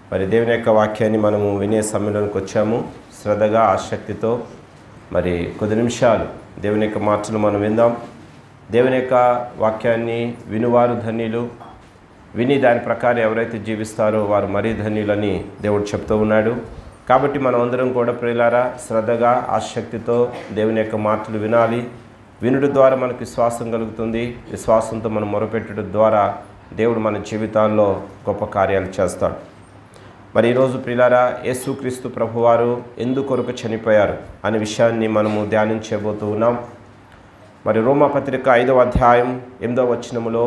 మరి దేవుని యొక్క వాక్యాన్ని మనము వినే సమయంలోకి వచ్చాము శ్రద్ధగా ఆసక్తితో మరి కొద్ది నిమిషాలు దేవుని యొక్క మాటలు మనం విందాం దేవుని యొక్క వాక్యాన్ని వినువారు ధన్యులు విని దాని ప్రకారం ఎవరైతే జీవిస్తారో వారు మరీ ధన్యులని దేవుడు చెప్తూ ఉన్నాడు కాబట్టి మనం అందరం కూడా ప్రియులారా శ్రద్ధగా ఆసక్తితో దేవుని యొక్క మాటలు వినాలి వినుడు ద్వారా మనకు విశ్వాసం కలుగుతుంది విశ్వాసంతో మనం మొరపెట్టడం ద్వారా దేవుడు మన జీవితాల్లో గొప్ప కార్యాలు చేస్తాడు మరి ఈరోజు ప్రియులారా యేసుక్రీస్తు ప్రభువారు ఎందుకొరకు చనిపోయారు అనే విషయాన్ని మనము ధ్యానించబోతూ ఉన్నాం మరి రోమపత్రిక ఐదవ అధ్యాయం ఎనిమిదవ వచనములో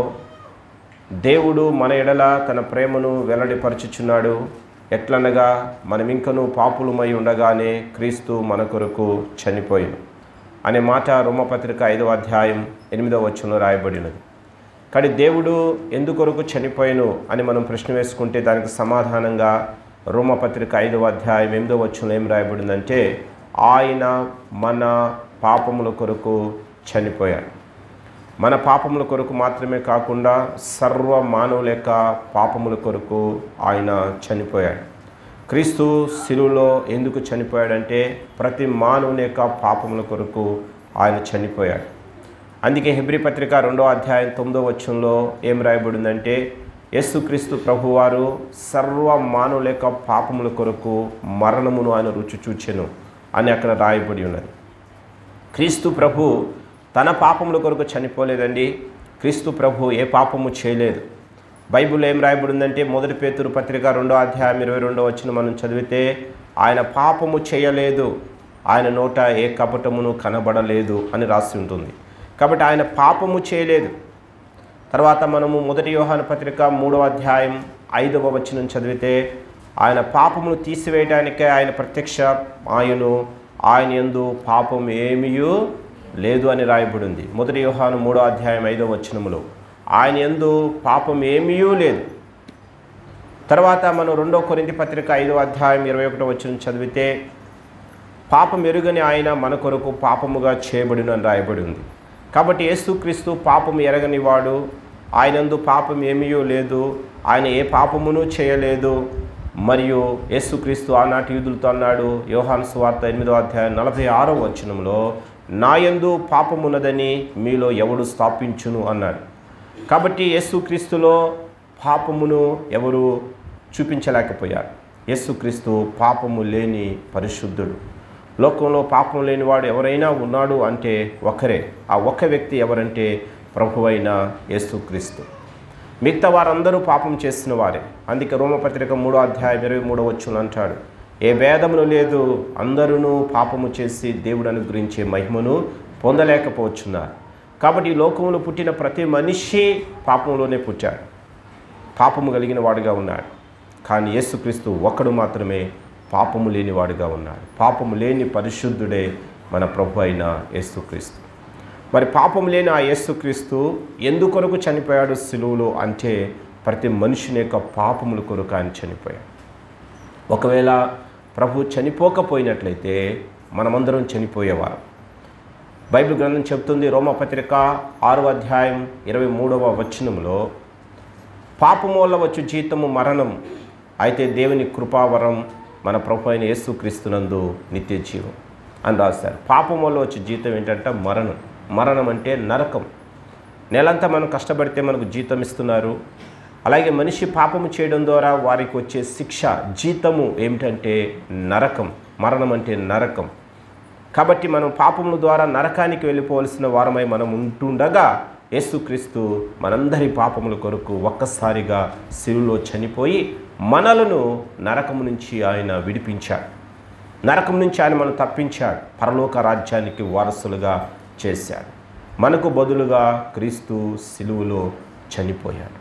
దేవుడు మన ఎడల తన ప్రేమను వెల్లడిపరచుచున్నాడు ఎట్లనగా మనమింకను పాపులమై ఉండగానే క్రీస్తు మన కొరకు చనిపోయింది అనే మాట రోమపత్రిక ఐదవ అధ్యాయం ఎనిమిదవ వచనంలో రాయబడినది కానీ దేవుడు ఎందుకొరకు చనిపోయాను అని మనం ప్రశ్న వేసుకుంటే దానికి సమాధానంగా రోమపత్రిక ఐదవ అధ్యాయం ఎనిమిదవ వచనంలో ఏం రాయబడిందంటే ఆయన మన పాపముల కొరకు చనిపోయాడు మన పాపముల కొరకు మాత్రమే కాకుండా సర్వ మానవుల యొక్క పాపముల కొరకు ఆయన చనిపోయాడు క్రీస్తు శిలువలో ఎందుకు చనిపోయాడంటే ప్రతి మానవుని యొక్క పాపముల కొరకు ఆయన చనిపోయాడు అందుకే హెబ్రి పత్రిక రెండో అధ్యాయం తొమ్మిదో వచ్చంలో ఏం రాయబడిందంటే యేసుక్రీస్తు ప్రభువారు సర్వ మానవుల యొక్క పాపముల కొరకు మరణమును ఆయన రుచి చూచెను అని అక్కడ రాయబడి ఉన్నది క్రీస్తు ప్రభు తన పాపముల కొరకు చనిపోలేదండి క్రీస్తు ప్రభు ఏ పాపము చేయలేదు బైబిల్ ఏం రాయబడిందంటే మొదటి పేతురు పత్రిక రెండో అధ్యాయం ఇరవై రెండో వచ్చిన మనం చదివితే ఆయన పాపము చేయలేదు ఆయన నోట ఏ కపటమును కనబడలేదు అని రాసి ఉంటుంది కాబట్టి ఆయన పాపము చేయలేదు తర్వాత మనము మొదటి యోహాను పత్రిక మూడవ అధ్యాయం ఐదవ వచనం చదివితే ఆయన పాపమును తీసివేయడానికే ఆయన ప్రత్యక్ష ఆయను ఆయన ఎందు పాపం ఏమీయూ లేదు అని రాయబడింది మొదటి యోహాను మూడో అధ్యాయం ఐదవ వచనములో ఆయన ఎందు పాపం ఏమీయూ లేదు తర్వాత మనం రెండో కొరింది పత్రిక ఐదో అధ్యాయం ఇరవై ఒకటో వచ్చిన చదివితే పాపం ఎరుగని ఆయన మన కొరకు పాపముగా చేయబడిన అని రాయబడి ఉంది కాబట్టి యేసుక్రీస్తు పాపం ఎరగని వాడు ఆయనందు పాపం ఏమీయో లేదు ఆయన ఏ పాపమును చేయలేదు మరియు యేసుక్రీస్తు ఆనాటి యూదులతో అన్నాడు యోహాను సువార్త ఎనిమిదో అధ్యాయం నలభై ఆరో వచనంలో నాయందు పాపమున్నదని మీలో ఎవడు స్థాపించును అన్నాడు కాబట్టి యేసుక్రీస్తులో పాపమును ఎవరు చూపించలేకపోయారు యేసుక్రీస్తు పాపము లేని పరిశుద్ధుడు లోకంలో పాపం లేనివాడు ఎవరైనా ఉన్నాడు అంటే ఒకరే ఆ ఒక్క వ్యక్తి ఎవరంటే ప్రభువైన యేసుక్రీస్తు మిగతా వారందరూ పాపం చేసిన వారే అందుకే రోమపత్రిక మూడో అధ్యాయం ఇరవై మూడో వచ్చును అంటాడు ఏ భేదములు లేదు అందరూ పాపము చేసి దేవుడు అనుగ్రహించే మహిమను పొందలేకపోవచ్చున్నారు కాబట్టి ఈ లోకంలో పుట్టిన ప్రతి మనిషి పాపంలోనే పుట్టాడు పాపము కలిగిన వాడుగా ఉన్నాడు కానీ యేసుక్రీస్తు ఒక్కడు మాత్రమే పాపము లేనివాడుగా ఉన్నాడు పాపము లేని పరిశుద్ధుడే మన ప్రభు అయిన యేసుక్రీస్తు మరి పాపం లేని ఆ యేసుక్రీస్తు ఎందుకొరకు చనిపోయాడు సిలువులో అంటే ప్రతి మనుషుని యొక్క పాపముల కొరకు ఆయన చనిపోయాడు ఒకవేళ ప్రభు చనిపోకపోయినట్లయితే మనమందరం చనిపోయేవారు బైబిల్ గ్రంథం చెప్తుంది రోమపత్రిక ఆరో అధ్యాయం ఇరవై మూడవ వచనంలో పాపము వల్ల వచ్చు జీతము మరణం అయితే దేవుని కృపావరం మన ప్రభు అయిన యేసుక్రీస్తునందు నిత్య జీవం అని రాశారు పాపం వల్ల వచ్చే జీతం ఏంటంటే మరణం మరణం అంటే నరకం నెలంతా మనం కష్టపడితే మనకు జీతం ఇస్తున్నారు అలాగే మనిషి పాపము చేయడం ద్వారా వారికి వచ్చే శిక్ష జీతము ఏమిటంటే నరకం మరణం అంటే నరకం కాబట్టి మనం పాపముల ద్వారా నరకానికి వెళ్ళిపోవలసిన వారమై మనం ఉంటుండగా యేసుక్రీస్తు మనందరి పాపముల కొరకు ఒక్కసారిగా శిలులో చనిపోయి మనలను నరకము నుంచి ఆయన విడిపించాడు నరకం నుంచి ఆయన మనం తప్పించాడు పరలోక రాజ్యానికి వారసులుగా చేశాడు మనకు బదులుగా క్రీస్తు సిలువలో చనిపోయాడు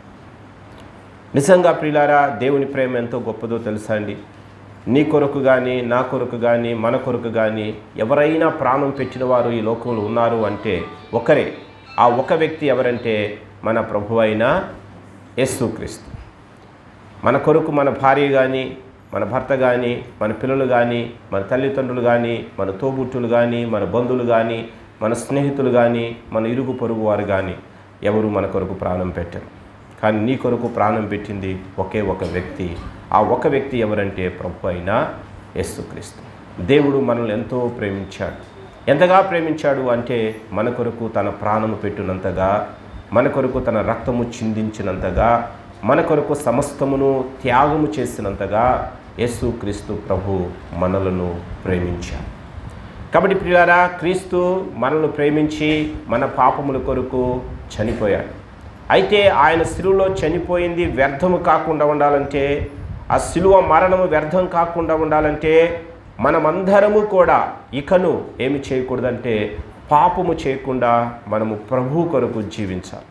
నిజంగా ప్రియులారా దేవుని ప్రేమ ఎంతో గొప్పదో తెలుసా అండి నీ కొరకు కానీ నా కొరకు కానీ మన కొరకు కానీ ఎవరైనా ప్రాణం పెట్టిన వారు ఈ లోకంలో ఉన్నారు అంటే ఒకరే ఆ ఒక వ్యక్తి ఎవరంటే మన ప్రభు అయిన యేసుక్రీస్తు మన కొరకు మన భార్య కానీ మన భర్త కానీ మన పిల్లలు కానీ మన తల్లిదండ్రులు కానీ మన తోబుట్టులు కానీ మన బంధువులు కానీ మన స్నేహితులు కానీ మన ఇరుగు పొరుగు వారు కానీ ఎవరు మన కొరకు ప్రాణం పెట్టరు కానీ నీ కొరకు ప్రాణం పెట్టింది ఒకే ఒక వ్యక్తి ఆ ఒక వ్యక్తి ఎవరంటే ప్రభు అయిన యేసుక్రీస్తు దేవుడు మనల్ని ఎంతో ప్రేమించాడు ఎంతగా ప్రేమించాడు అంటే మన కొరకు తన ప్రాణము పెట్టినంతగా మన కొరకు తన రక్తము చిందించినంతగా మన కొరకు సమస్తమును త్యాగము చేసినంతగా యేసుక్రీస్తు ప్రభు మనలను ప్రేమించాడు కాబట్టి ప్రియులారా క్రీస్తు మనల్ని ప్రేమించి మన పాపముల కొరకు చనిపోయాడు అయితే ఆయన శిలువలో చనిపోయింది వ్యర్థము కాకుండా ఉండాలంటే ఆ శిలువ మరణము వ్యర్థం కాకుండా ఉండాలంటే మనమందరము కూడా ఇకను ఏమి చేయకూడదంటే పాపము చేయకుండా మనము ప్రభు కొరకు జీవించాలి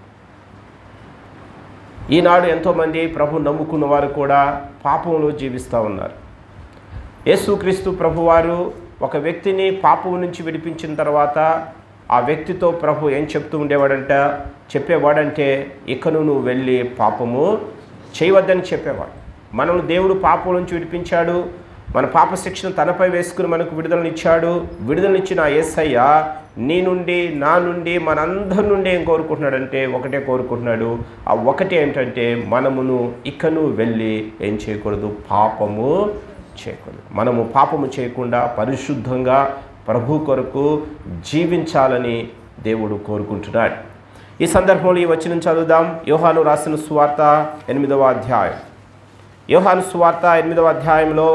ఈనాడు ఎంతోమంది ప్రభు నమ్ముకున్న వారు కూడా పాపంలో జీవిస్తూ ఉన్నారు యేసుక్రీస్తు ప్రభువారు ఒక వ్యక్తిని పాపం నుంచి విడిపించిన తర్వాత ఆ వ్యక్తితో ప్రభు ఏం చెప్తూ ఉండేవాడంట చెప్పేవాడంటే ఇకను నువ్వు వెళ్ళి పాపము చేయవద్దని చెప్పేవాడు మనల్ని దేవుడు పాపం నుంచి విడిపించాడు మన పాప శిక్షను తనపై వేసుకుని మనకు విడుదలనిచ్చాడు విడుదలనిచ్చిన ఆ యేసయ్య నీ నుండి నా నుండి మనందరి నుండి ఏం కోరుకుంటున్నాడంటే ఒకటే కోరుకుంటున్నాడు ఆ ఒకటి ఏంటంటే మనమును ఇకను వెళ్ళి ఏం చేయకూడదు పాపము చేయకూడదు మనము పాపము చేయకుండా పరిశుద్ధంగా ప్రభు కొరకు జీవించాలని దేవుడు కోరుకుంటున్నాడు ఈ సందర్భంలో ఈ వచ్చిన చదువుదాం యోహాను రాసిన సువార్త ఎనిమిదవ అధ్యాయం యోహాను సువార్త ఎనిమిదవ అధ్యాయంలో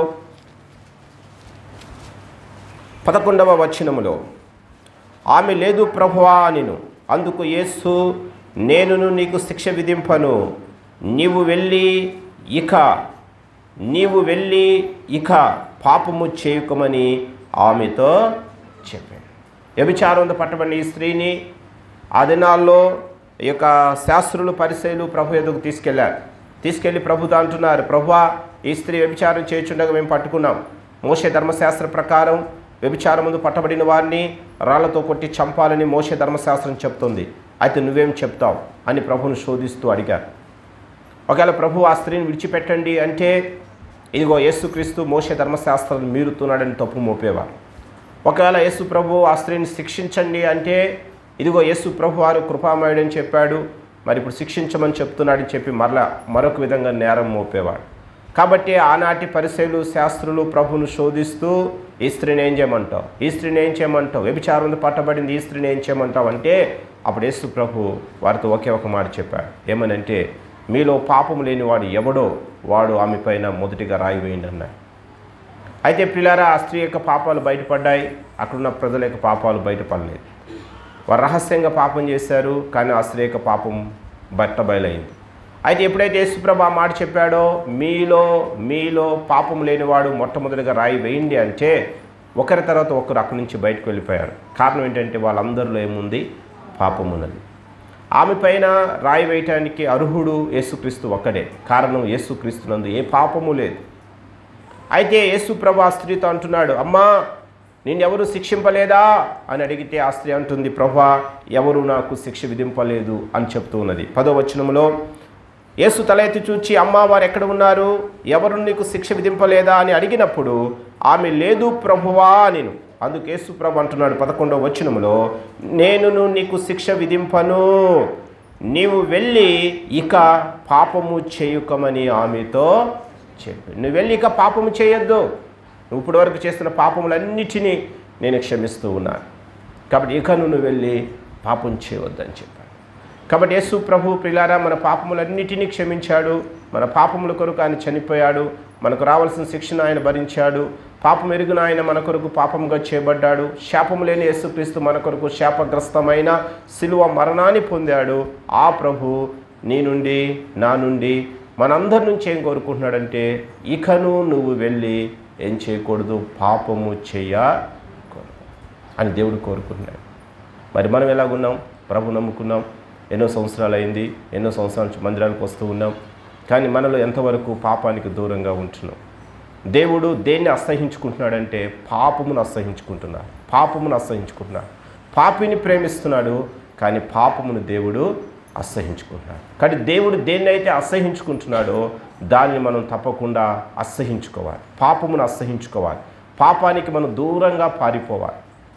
పదకొండవ వచనములో ఆమె లేదు ప్రభువా అనిను అందుకు యేసు నేనును నీకు శిక్ష విధింపను నీవు వెళ్ళి ఇక నీవు వెళ్ళి ఇక పాపము చేయకమని ఆమెతో చెప్పాడు వ్యభిచారంతో పట్టబడిన ఈ స్త్రీని ఆ దినాల్లో ఈ యొక్క శాస్త్రులు పరిశైలు ప్రభు ఎదుగు తీసుకెళ్లారు తీసుకెళ్లి ప్రభుతో అంటున్నారు ప్రభువా ఈ స్త్రీ వ్యభిచారం చేయుచుండగా మేము పట్టుకున్నాం మోసే ధర్మశాస్త్ర ప్రకారం వ్యభిచారం ముందు పట్టబడిన వారిని రాళ్లతో కొట్టి చంపాలని మోసే ధర్మశాస్త్రం చెప్తుంది అయితే నువ్వేం చెప్తావు అని ప్రభువును శోధిస్తూ అడిగారు ఒకవేళ ప్రభు ఆ స్త్రీని విడిచిపెట్టండి అంటే ఇదిగో యేసుక్రీస్తు మోసే ధర్మశాస్త్రాన్ని మీరుతున్నాడని తప్పు మోపేవారు ఒకవేళ యేసు ప్రభు ఆ స్త్రీని శిక్షించండి అంటే ఇదిగో యేసు ప్రభు వారు కృపామయుడని చెప్పాడు మరి ఇప్పుడు శిక్షించమని చెప్తున్నాడని చెప్పి మరలా మరొక విధంగా నేరం మోపేవాడు కాబట్టి ఆనాటి పరిశైలు శాస్త్రులు ప్రభును శోధిస్తూ ఈ స్త్రీని ఏం చేయమంటావు ఈ స్త్రీని ఏం చేయమంటావు వ్యభిచారం పట్టబడింది ఈ స్త్రీని ఏం చేయమంటావు అంటే అప్పుడు యేసు ప్రభు వారితో ఒకే ఒక మాట చెప్పాడు ఏమనంటే మీలో పాపం లేని వాడు ఎవడో వాడు ఆమె పైన మొదటిగా రాయి వేయండి అన్నాడు అయితే పిల్లారా ఆ స్త్రీ యొక్క పాపాలు బయటపడ్డాయి అక్కడున్న ప్రజల యొక్క పాపాలు బయటపడలేదు వారు రహస్యంగా పాపం చేశారు కానీ ఆ స్త్రీ యొక్క పాపం బట్ట బయలైంది అయితే ఎప్పుడైతే యేసుప్రభు ఆ మాట చెప్పాడో మీలో మీలో పాపం లేనివాడు మొట్టమొదటిగా రాయి వేయండి అంటే ఒకరి తర్వాత ఒకరు అక్కడి నుంచి బయటకు వెళ్ళిపోయారు కారణం ఏంటంటే వాళ్ళందరిలో ఏముంది పాపం ఉన్నది ఆమె పైన రాయి వేయటానికి అర్హుడు యేసుక్రీస్తు ఒక్కడే కారణం యేసుక్రీస్తునందు ఏ పాపము లేదు అయితే యేసు ప్రభు ఆ స్త్రీతో అంటున్నాడు అమ్మా నిన్నెవరు శిక్షింపలేదా అని అడిగితే ఆ స్త్రీ అంటుంది ప్రభా ఎవరు నాకు శిక్ష విధింపలేదు అని చెప్తూ ఉన్నది పదో వచనంలో యేసు తల ఎత్తి చూచి అమ్మా వారు ఎక్కడ ఉన్నారు ఎవరు నీకు శిక్ష విధింపలేదా అని అడిగినప్పుడు ఆమె లేదు ప్రభువా నేను అందుకు యేసు ప్రభు అంటున్నాడు పదకొండవ వచనములో నేనును నీకు శిక్ష విధింపను నీవు వెళ్ళి ఇక పాపము చేయుకమని ఆమెతో చెప్పి నువ్వు వెళ్ళి ఇక పాపము చేయొద్దు నువ్వు ఇప్పటి వరకు చేస్తున్న పాపములన్నిటినీ నేను క్షమిస్తూ ఉన్నాను కాబట్టి ఇక నువ్వు వెళ్ళి పాపం చేయవద్దని చెప్పాడు కాబట్టి యేసు ప్రభు ప్రిలారా మన పాపములన్నిటినీ క్షమించాడు మన పాపముల కొరకు ఆయన చనిపోయాడు మనకు రావాల్సిన శిక్షణ ఆయన భరించాడు పాపం ఎరుగున ఆయన మన కొరకు పాపంగా చేయబడ్డాడు శాపము లేని యేసుక్రీస్తు మన కొరకు శాపగ్రస్తమైన శిలువ మరణాన్ని పొందాడు ఆ ప్రభు నీ నుండి నా నుండి మనందరి నుంచి ఏం కోరుకుంటున్నాడంటే ఇకను నువ్వు వెళ్ళి ఏం చేయకూడదు పాపము చేయకూడదు అని దేవుడు కోరుకుంటున్నాడు మరి మనం ఎలాగున్నాం ప్రభు నమ్ముకున్నాం ఎన్నో సంవత్సరాలు అయింది ఎన్నో సంవత్సరాల నుంచి మందిరానికి వస్తూ ఉన్నాం కానీ మనలో ఎంతవరకు పాపానికి దూరంగా ఉంటున్నాం దేవుడు దేన్ని అసహించుకుంటున్నాడంటే పాపమును అసహించుకుంటున్నాడు పాపమును అసహించుకుంటున్నాడు పాపిని ప్రేమిస్తున్నాడు కానీ పాపమును దేవుడు అసహించుకుంటున్నాడు కానీ దేవుడు దేన్నైతే అసహించుకుంటున్నాడో దాన్ని మనం తప్పకుండా అసహించుకోవాలి పాపమును అసహించుకోవాలి పాపానికి మనం దూరంగా పారిపోవాలి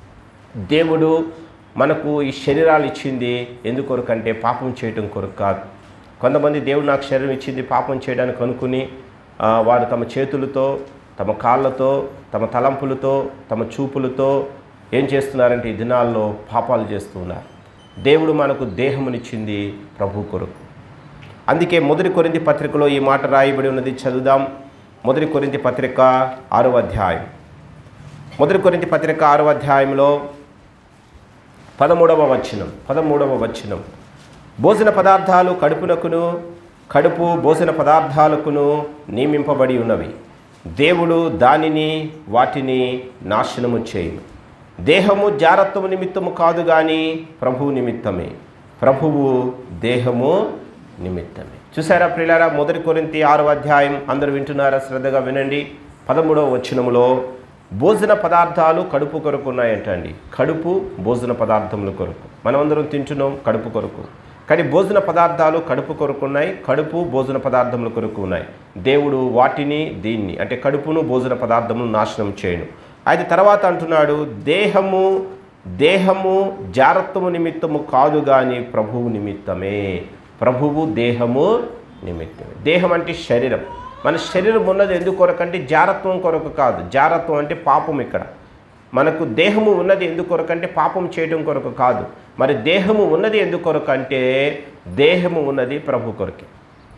దేవుడు మనకు ఈ శరీరాలు ఇచ్చింది ఎందుకొరకంటే పాపం చేయటం కొరకు కాదు కొంతమంది దేవుడు నాకు శరీరం ఇచ్చింది పాపం చేయడానికి అనుకుని ఆ, వారు తమ చేతులతో తమ కాళ్ళతో తమ తలంపులతో తమ చూపులతో ఏం చేస్తున్నారంటే ఈ దినాల్లో పాపాలు చేస్తూ ఉన్నారు దేవుడు మనకు దేహమునిచ్చింది ప్రభు కొరకు అందుకే మొదటి కొరింది పత్రికలో ఈ మాట రాయబడి ఉన్నది చదువుదాం మొదటి కొరింది పత్రిక ఆరో అధ్యాయం మొదటి కొరింది పత్రిక ఆరో అధ్యాయంలో పదమూడవ వచనం పదమూడవ వచనం భోజన పదార్థాలు కడుపునకును కడుపు భోజన పదార్థాలకును నియమింపబడి ఉన్నవి దేవుడు దానిని వాటిని నాశనము చేయును దేహము జారత్వము నిమిత్తము కాదు కానీ ప్రభువు నిమిత్తమే ప్రభువు దేహము నిమిత్తమే చూసారా ప్రియులారా మొదటి కొరింతి ఆరో అధ్యాయం అందరూ వింటున్నారా శ్రద్ధగా వినండి పదమూడవ వచనములో భోజన పదార్థాలు కడుపు కొరకు ఉన్నాయంటండి కడుపు భోజన పదార్థముల కొరకు మనమందరం తింటున్నాం కడుపు కొరకు కానీ భోజన పదార్థాలు కడుపు కొరకు ఉన్నాయి కడుపు భోజన పదార్థముల కొరకు ఉన్నాయి దేవుడు వాటిని దీన్ని అంటే కడుపును భోజన పదార్థమును నాశనం చేయను అయితే తర్వాత అంటున్నాడు దేహము దేహము జారత్వము నిమిత్తము కాదు కానీ ప్రభువు నిమిత్తమే ప్రభువు దేహము నిమిత్తమే దేహం అంటే శరీరం మన శరీరం ఉన్నది ఎందుకు కొరకంటే జారత్వం కొరకు కాదు జారత్వం అంటే పాపం ఇక్కడ మనకు దేహము ఉన్నది ఎందుకు కొరకు అంటే పాపం చేయడం కొరకు కాదు మరి దేహము ఉన్నది ఎందుకు కొరకు అంటే దేహము ఉన్నది ప్రభు కొరకే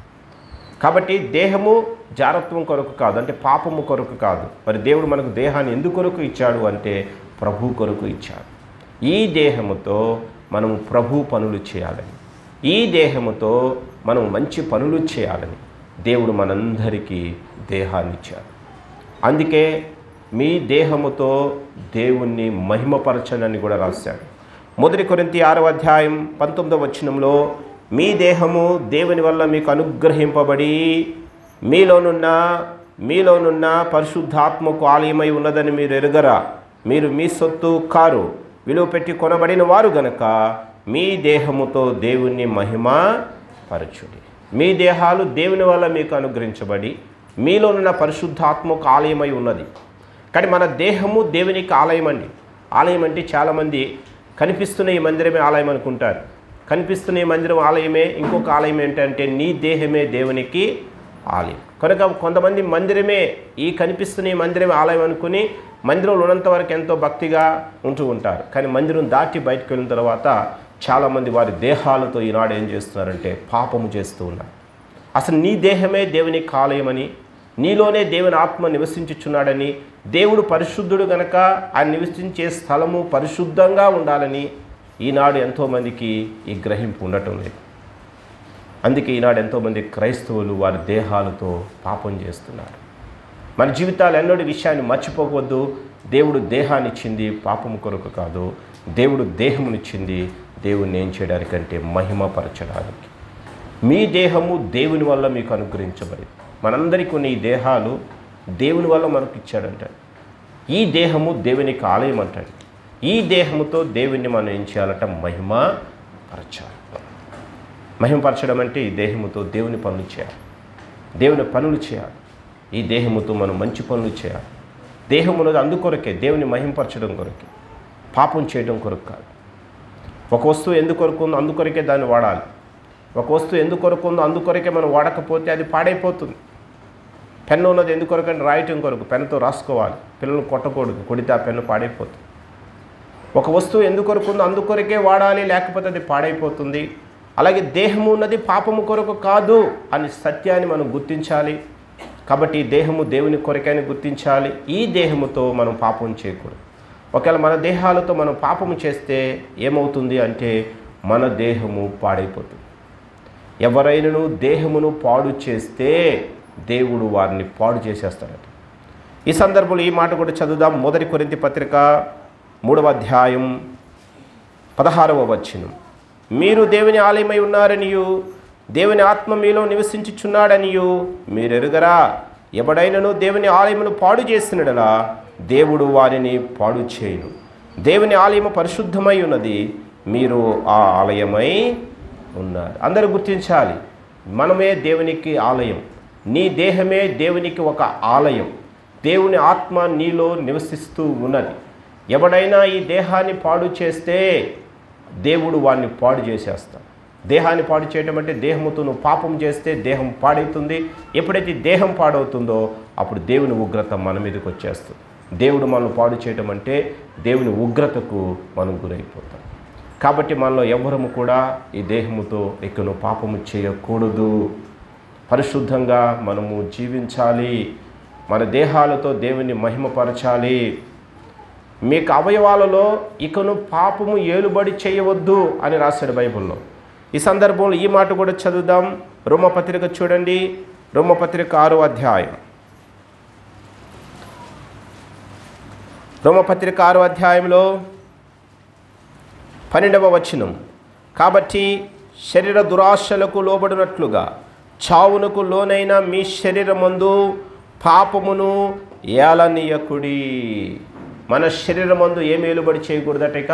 కాబట్టి దేహము జారత్వం కొరకు కాదు అంటే పాపము కొరకు కాదు మరి దేవుడు మనకు దేహాన్ని ఎందుకు కొరకు ఇచ్చాడు అంటే ప్రభు కొరకు ఇచ్చాడు ఈ దేహముతో మనము ప్రభు పనులు చేయాలని ఈ దేహముతో మనం మంచి పనులు చేయాలని దేవుడు మనందరికీ దేహాన్ని ఇచ్చాడు అందుకే మీ దేహముతో దేవుణ్ణి మహిమపరచనని కూడా రాశాడు మొదటి కొరింతి ఆరవ అధ్యాయం పంతొమ్మిదవ వచనంలో మీ దేహము దేవుని వల్ల మీకు అనుగ్రహింపబడి మీలోనున్న మీలోనున్న పరిశుద్ధాత్మకు ఆలయమై ఉన్నదని మీరు ఎరుగరా మీరు మీ సొత్తు కారు విలువ పెట్టి కొనబడిన వారు గనక మీ దేహముతో దేవుణ్ణి మహిమ పరచుడి మీ దేహాలు దేవుని వల్ల మీకు అనుగ్రహించబడి మీలోనున్న పరిశుద్ధాత్మకు ఆలయమై ఉన్నది కానీ మన దేహము దేవునికి ఆలయం అండి ఆలయం అంటే చాలామంది కనిపిస్తున్న ఈ మందిరమే ఆలయం అనుకుంటారు కనిపిస్తున్న ఈ మందిరం ఆలయమే ఇంకొక ఆలయం ఏంటంటే నీ దేహమే దేవునికి ఆలయం కనుక కొంతమంది మందిరమే ఈ కనిపిస్తున్న ఈ మందిరమే ఆలయం అనుకుని మందిరంలో ఉన్నంత వరకు ఎంతో భక్తిగా ఉంటూ ఉంటారు కానీ మందిరం దాటి బయటకు వెళ్ళిన తర్వాత చాలామంది వారి దేహాలతో ఈనాడు ఏం చేస్తున్నారంటే పాపము చేస్తూ ఉన్నారు అసలు నీ దేహమే దేవునికి ఆలయమని నీలోనే దేవుని ఆత్మ నివసించుచున్నాడని దేవుడు పరిశుద్ధుడు గనక ఆయన నివసించే స్థలము పరిశుద్ధంగా ఉండాలని ఈనాడు ఎంతోమందికి ఈ గ్రహింపు ఉండటం లేదు అందుకే ఈనాడు ఎంతోమంది క్రైస్తవులు వారి దేహాలతో పాపం చేస్తున్నారు మన జీవితాలు ఎన్నోటి విషయాన్ని మర్చిపోవద్దు దేవుడు దేహాన్ని ఇచ్చింది పాపం కొరకు కాదు దేవుడు దేహమునిచ్చింది దేవుణ్ణి ఏం చేయడానికంటే మహిమపరచడానికి మీ దేహము దేవుని వల్ల మీకు అనుగ్రహించబడింది మనందరికీ కొన్ని ఈ దేహాలు దేవుని వల్ల మనకు ఇచ్చాడంట ఈ దేహము దేవునికి ఆలయం అంటాడు ఈ దేహముతో దేవుణ్ణి మనం ఏం చేయాలట మహిమ పరచాలి మహిమపరచడం అంటే ఈ దేహముతో దేవుని పనులు చేయాలి దేవుని పనులు చేయాలి ఈ దేహముతో మనం మంచి పనులు చేయాలి దేహం ఉన్నది అందుకొరకే దేవుని మహింపరచడం కొరకే పాపం చేయడం కొరకు కాదు ఒక వస్తువు ఎందుకు కొరకు ఉందో అందుకొరకే దాన్ని వాడాలి ఒక వస్తువు ఎందుకు కొరకు ఉందో అందుకొరకే మనం వాడకపోతే అది పాడైపోతుంది పెన్ను ఉన్నది ఎందుకు కొరకు అంటే రాయటం కొరకు పెన్నుతో రాసుకోవాలి పిల్లలు కొట్టకూడదు కొడితే ఆ పెన్ను పాడైపోతుంది ఒక వస్తువు ఎందుకు కొరకు ఉందో అందుకొరకే వాడాలి లేకపోతే అది పాడైపోతుంది అలాగే దేహము ఉన్నది పాపము కొరకు కాదు అని సత్యాన్ని మనం గుర్తించాలి కాబట్టి ఈ దేహము దేవుని కొరకైనా గుర్తించాలి ఈ దేహముతో మనం పాపం చేయకూడదు ఒకవేళ మన దేహాలతో మనం పాపము చేస్తే ఏమవుతుంది అంటే మన దేహము పాడైపోతుంది ఎవరైనాను దేహమును పాడు చేస్తే దేవుడు వారిని పాడు చేసేస్తాడట ఈ సందర్భంలో ఈ మాట కూడా చదువుదాం మొదటి కొరింతి పత్రిక మూడవ అధ్యాయం పదహారవ వచనం మీరు దేవుని ఆలయమై ఉన్నారనియు దేవుని ఆత్మ మీలో నివసించుచున్నాడనియు మీరు ఎరుగరా ఎవడైనను దేవుని ఆలయమును పాడు చేసినడలా దేవుడు వారిని పాడు చేయును దేవుని ఆలయము పరిశుద్ధమై ఉన్నది మీరు ఆ ఆలయమై ఉన్నారు అందరూ గుర్తించాలి మనమే దేవునికి ఆలయం నీ దేహమే దేవునికి ఒక ఆలయం దేవుని ఆత్మ నీలో నివసిస్తూ ఉన్నది ఎవడైనా ఈ దేహాన్ని పాడు చేస్తే దేవుడు వాడిని పాడు చేసేస్తాడు దేహాన్ని పాడు చేయడం అంటే దేహముతో నువ్వు పాపం చేస్తే దేహం పాడవుతుంది ఎప్పుడైతే దేహం పాడవుతుందో అప్పుడు దేవుని ఉగ్రత మన మీదకి వచ్చేస్తుంది దేవుడు మనల్ని పాడు చేయడం అంటే దేవుని ఉగ్రతకు మనం గురైపోతాం కాబట్టి మనలో ఎవ్వరము కూడా ఈ దేహముతో ఇకను పాపము చేయకూడదు పరిశుద్ధంగా మనము జీవించాలి మన దేహాలతో దేవుని మహిమపరచాలి మీకు అవయవాలలో ఇకను పాపము ఏలుబడి చేయవద్దు అని రాశాడు బైబిల్లో ఈ సందర్భంలో ఈ మాట కూడా చదువుదాం రోమపత్రిక చూడండి రోమపత్రిక ఆరో అధ్యాయం రోమపత్రిక ఆరో అధ్యాయంలో పన్నెండవ వచనం కాబట్టి శరీర దురాశలకు లోబడినట్లుగా చావునకు లోనైన మీ శరీరమందు పాపమును ఏలనీయకుడి మన శరీరమందు ఏమి ఏలుబడి చేయకూడదట ఇక